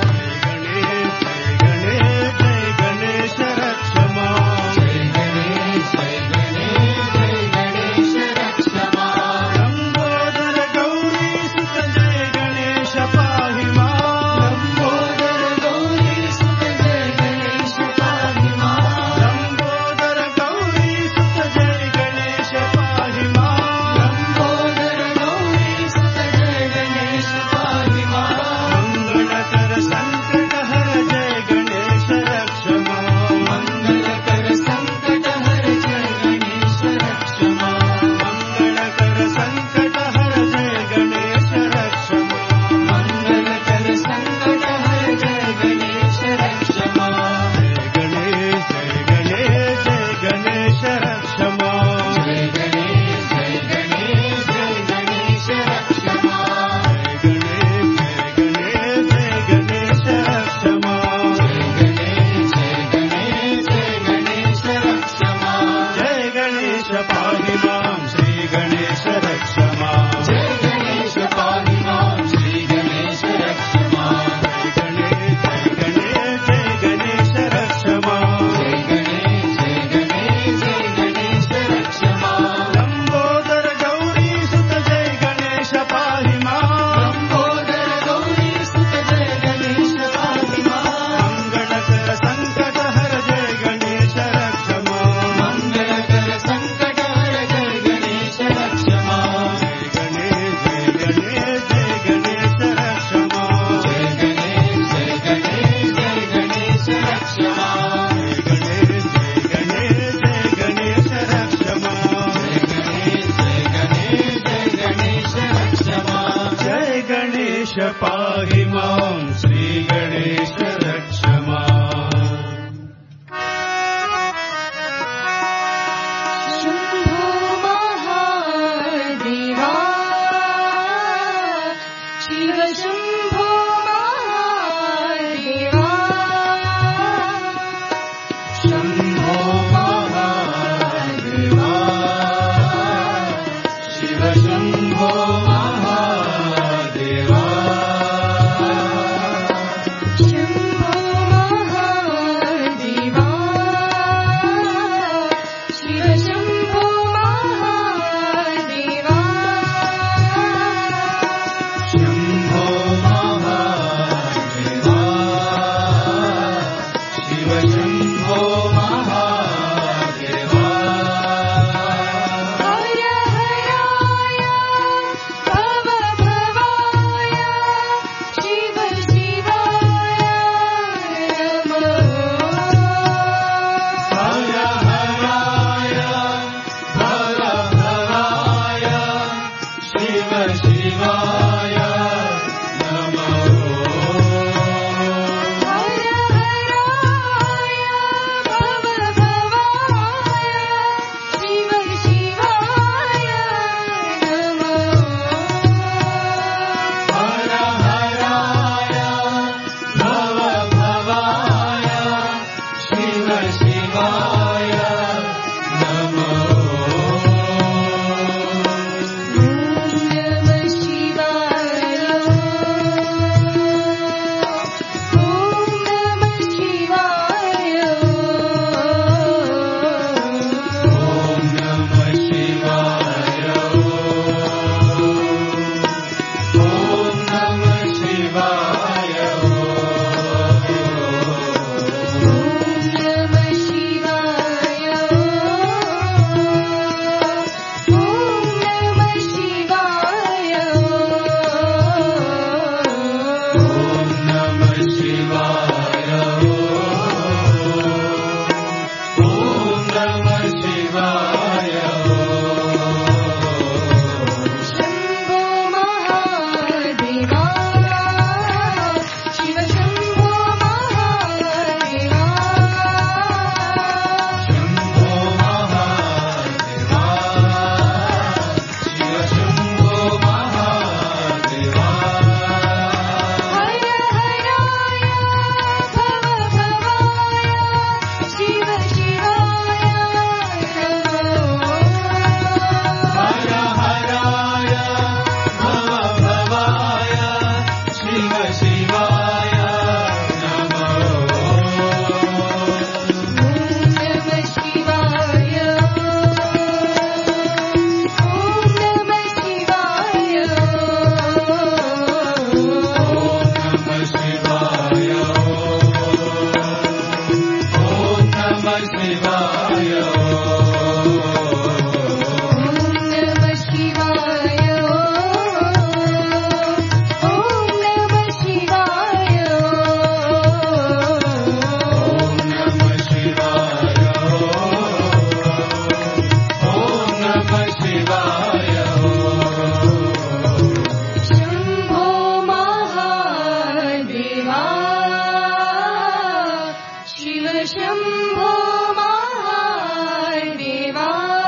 गणेश जय गणेश रक्ष मां जय गणेश जय गणेश जय गणेश रक्ष मां लंबोदर गौरी सुत जय गणेश पाहि मां लंबोदर गौरी सुत जय गणेश पाहि मां लंबोदर गौरी सुत जय गणेश पाहि मां लंबोदर गौरी सुत जय गणेश पाहि मां मंगलकर संकट हर जय गणेश रक्ष मां मंगलकर संकट हर जय गणेश रक्ष मां मंगलकर संकट हर जय गणेश रक्ष मां मंगलकर संकट हर जय गणेश रक्ष मां जय गणेश जय गणेश जय गणेश रक्ष मां जय गणेश जय गणेश जय गणेश रक्ष मां जय गणेश जय गणेश जय गणेश रक्ष मां जय गणेश जय गणेश जय गणेश रक्ष मां जय गणेश पाहि मां श्री गणेश रक्ष मां जय गणेश पाहि मां श्री गणेश रक्ष मां जय गणेश जय गणेश जय गणेश रक्ष मां जय गणेश जय गणेश जय गणेश रक्ष मां लंबोदर गौरी सुत जय गणेश पाहि मां लंबोदर गौरी सुत जय गणेश पाहि मां मंगलकर संकट हर जय गणेश रक्ष मां मंगलकर संकट हर जय गणेश रक्ष मां जय गणेश जय गणेश जय गणेश रक्ष मां जय गणेश जय गणेश जय गणेश रक्ष मां जय गणेश जय गणेश जय गणेश रक्ष मां जय गणेश जय गणेश जय गणेश रक्ष मां जय गणेश पाहि मां श्री गणेश रक्ष मां शम्भो महादेवा शिव शम्भो महादेवा शम्भो महादेवा शिव शम्भो महादेवा शम्भो महादेवा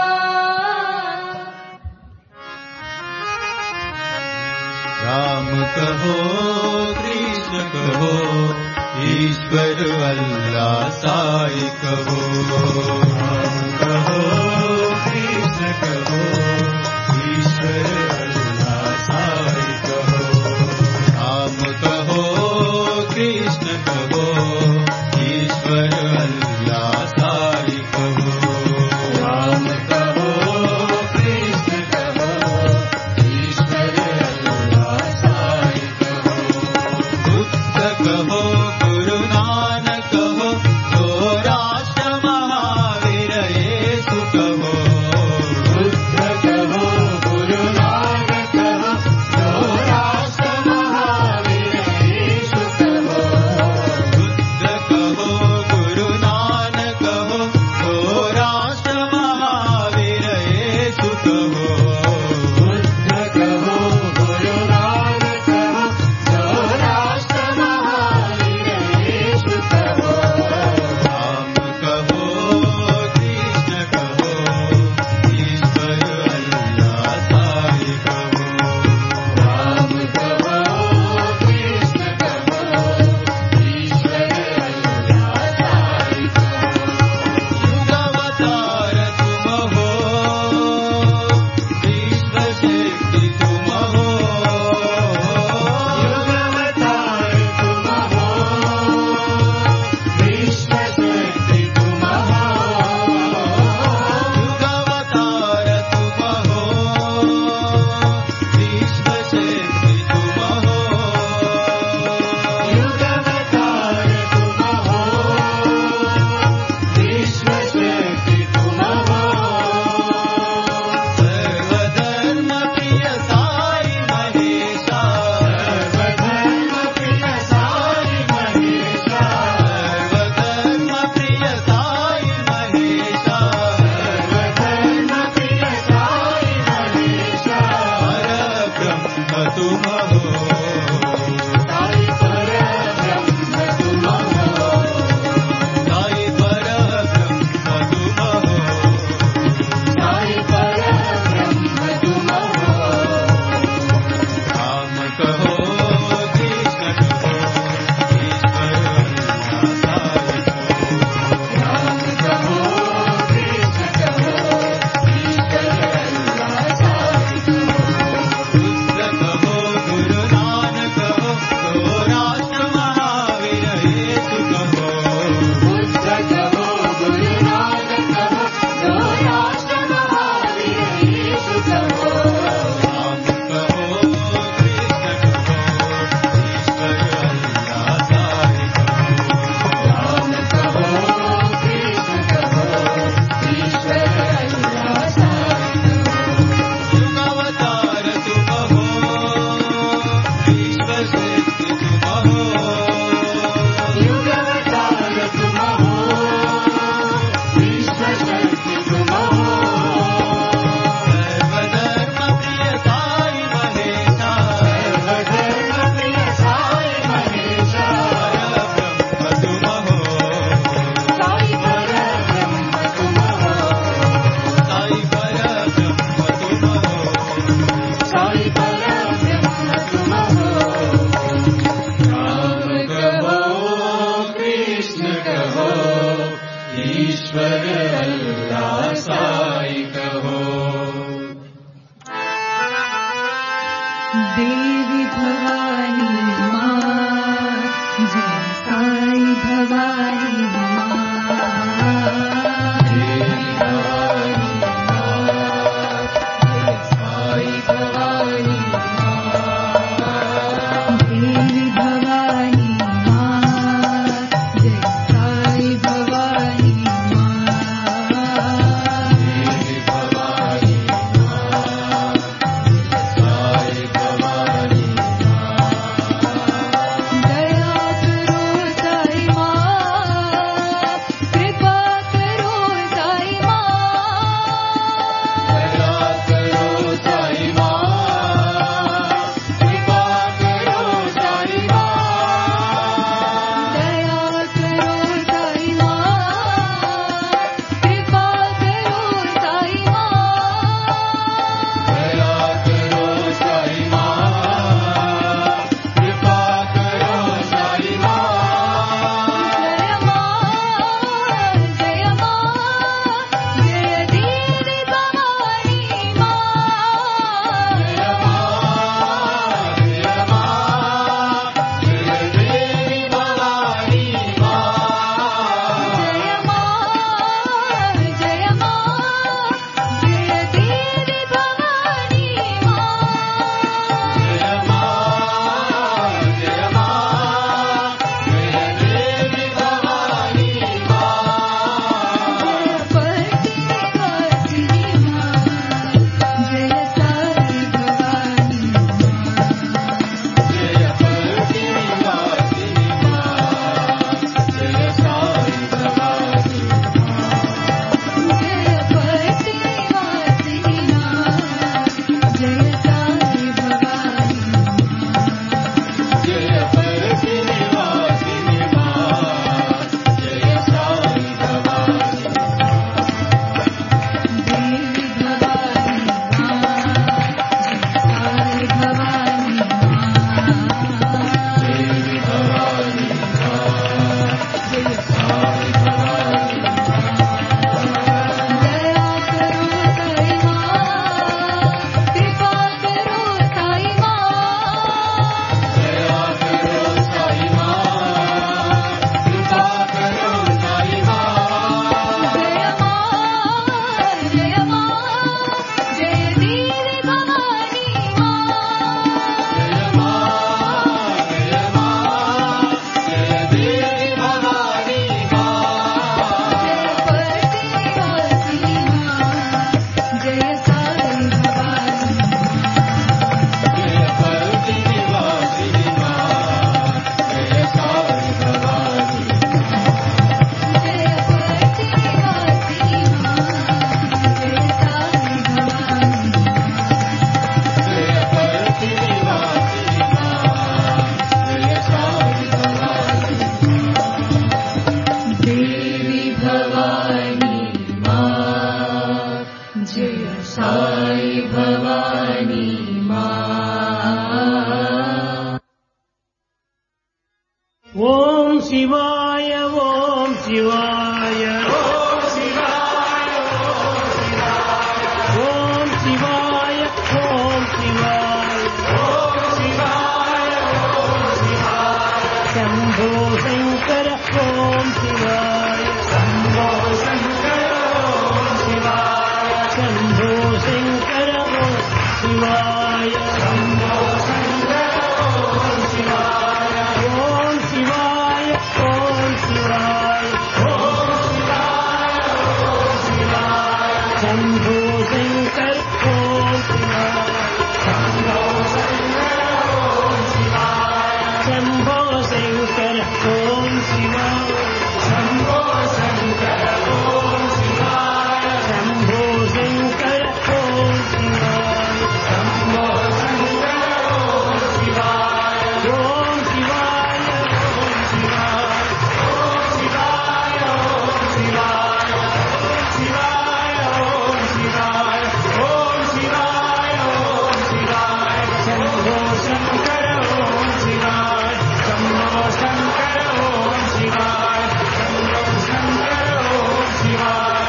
राम कहो कृष्ण कहो ईश्वर अल्लाह साई कहो राम कहो कृष्ण कहो ईश्वर अल्लाह साई कहो राम कहो कृष्ण कहो ईश्वर अल्लाह साई कहो राम कहो कृष्ण कहो ईश्वर अल्लाह साई कहो बुद्ध कहो गुरु नानक कहो जो राष्ट्र महावीर येसु कहो बुद्ध कहो गुरु नानक कहो जो राष्ट्र महावीर येसु कहो बुद्ध कहो गुरु नानक कहो जो राष्ट्र महावीर येसु कहो बुद्ध कहो गुरु नानक कहो जो राष्ट्र महावीर ఓం శివాయ ఓం శివాయ ఓం శివాయ ఓం శివాయ ఓం శివాయ ఓం శివాయ ఓం శివాయ శంభో శంకర ఓం శివాయ శంభో శంకర ఓం శివాయ శంభో శంకర ఓం శివాయ శంభో శంకర ఓం శివాయ ఓం శివాయ ఓం శివాయ ఓం శివాయ ఓం శివాయ శంభో శంకర ఓం శివాయ శంభో శంకర ఓం శివాయ శంభో శంకర ఓం శివాయ శంభో శంకర ఓం శివాయ శంభో శంకర ఓం శివాయ శంభో శంకర ఓం శివాయ ఓం శివాయ ఓం శివాయ ఓం శివాయ ఓం శివాయ ఓం శివాయ ఓం శివాయ ఓం శివాయ శంభో శంకర ఓం శివాయ శంభో శంకర ఓం శివాయ శంభో శంకర ఓం శివాయ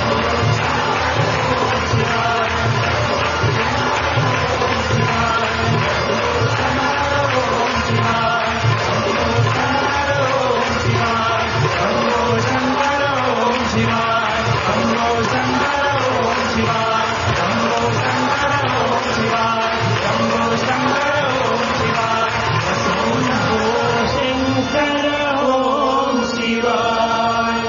శంకర ఓం శివాయ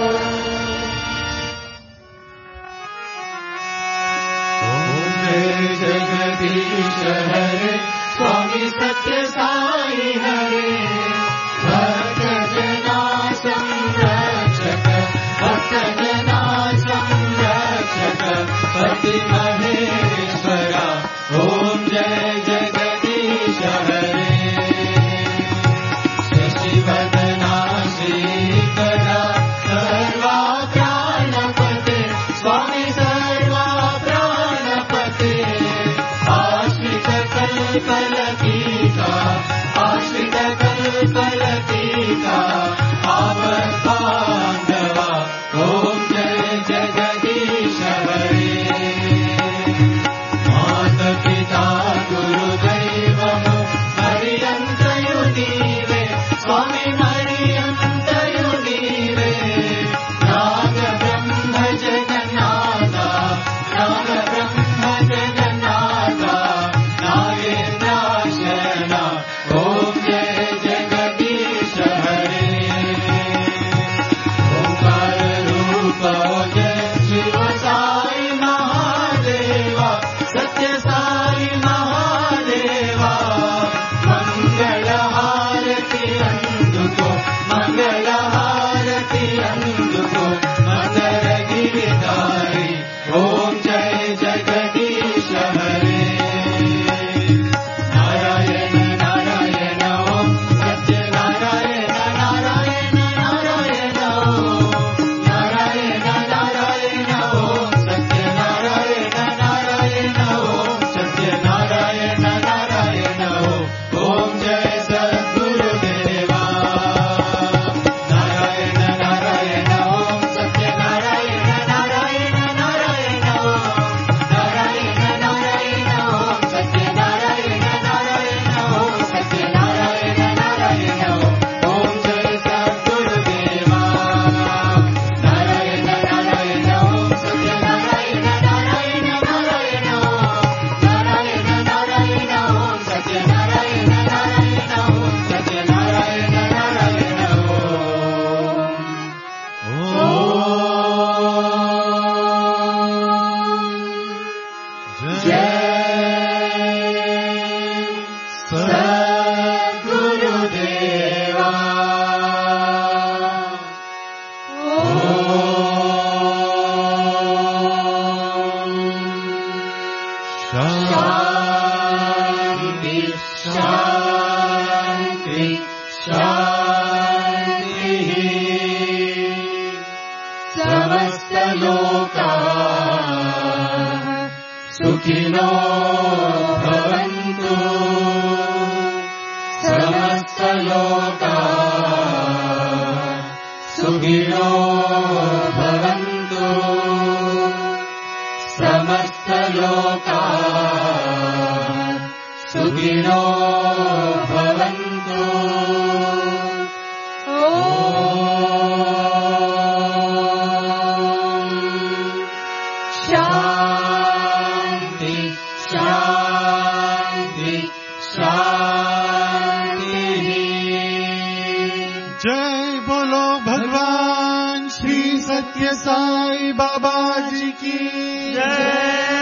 जय जगदीश हरे स्वामी सत्य साई हरे भक्त जना संरक्षक भक्त जना संरक्षक पति महेश्वरा ओम जय जगदीश हरे शशिवदना श्रीकरा सर्वा प्राणपते स्वामी सर्वा प्राणपते आश्रित कल्पलतीका आश्रित कल्पलतीका आवद्बान्धवा ॐ जय जगदीश हरे मातपिता गुरुदैवमु हरियन्तयु नीवे स्वामी हरियन्तयु नीवे नाग ब्रह्म जगन्नाथा नाग ब्रह्म जगन्नाथा नागेन्द्राशना ॐ जय जगदीश हरे ओंकार रूप जय शिव साई महादेवा सत्य साई महादेवा मंगल हारति अंदुको मंगल हारति अंदुको मंगल गिरिधारी ओम जय जगदीश हरे नारायण नारायण ओम सत्य नारायण नारायण नारायण ओम नारायण नारायण ओम सत्य नारायण नारायण ओम सत्य नारायण नारायण ओम ओम जय सद्गुरुदेवा नारायण नारायण ओम सत्य नारायण नारायण नारायण ओम नारायण नारायण ओम सत्य नारायण नारायण ओम सत्य नारायण नारायण ओम ओम जय सद्गुरुदेवा नारायण नारायण ओम सत्य नारायण नारायण नारायण ओम नारायण नारायण ओम सत्य नारायण नारायण ओम सत्य नारायण नारायण ओम जय सद्गुरुदेवा शान्ति शान्ति शान्तिः समस्तलोका सुखिनो भवन्तु समस्तलोका सुखिनो भवन्तु समस्तलोका सुखिनो भवन्तु शान्ति शान्ति शान्तिः जय बोलो भगवान श्री सत्य साई बाबा जी की जय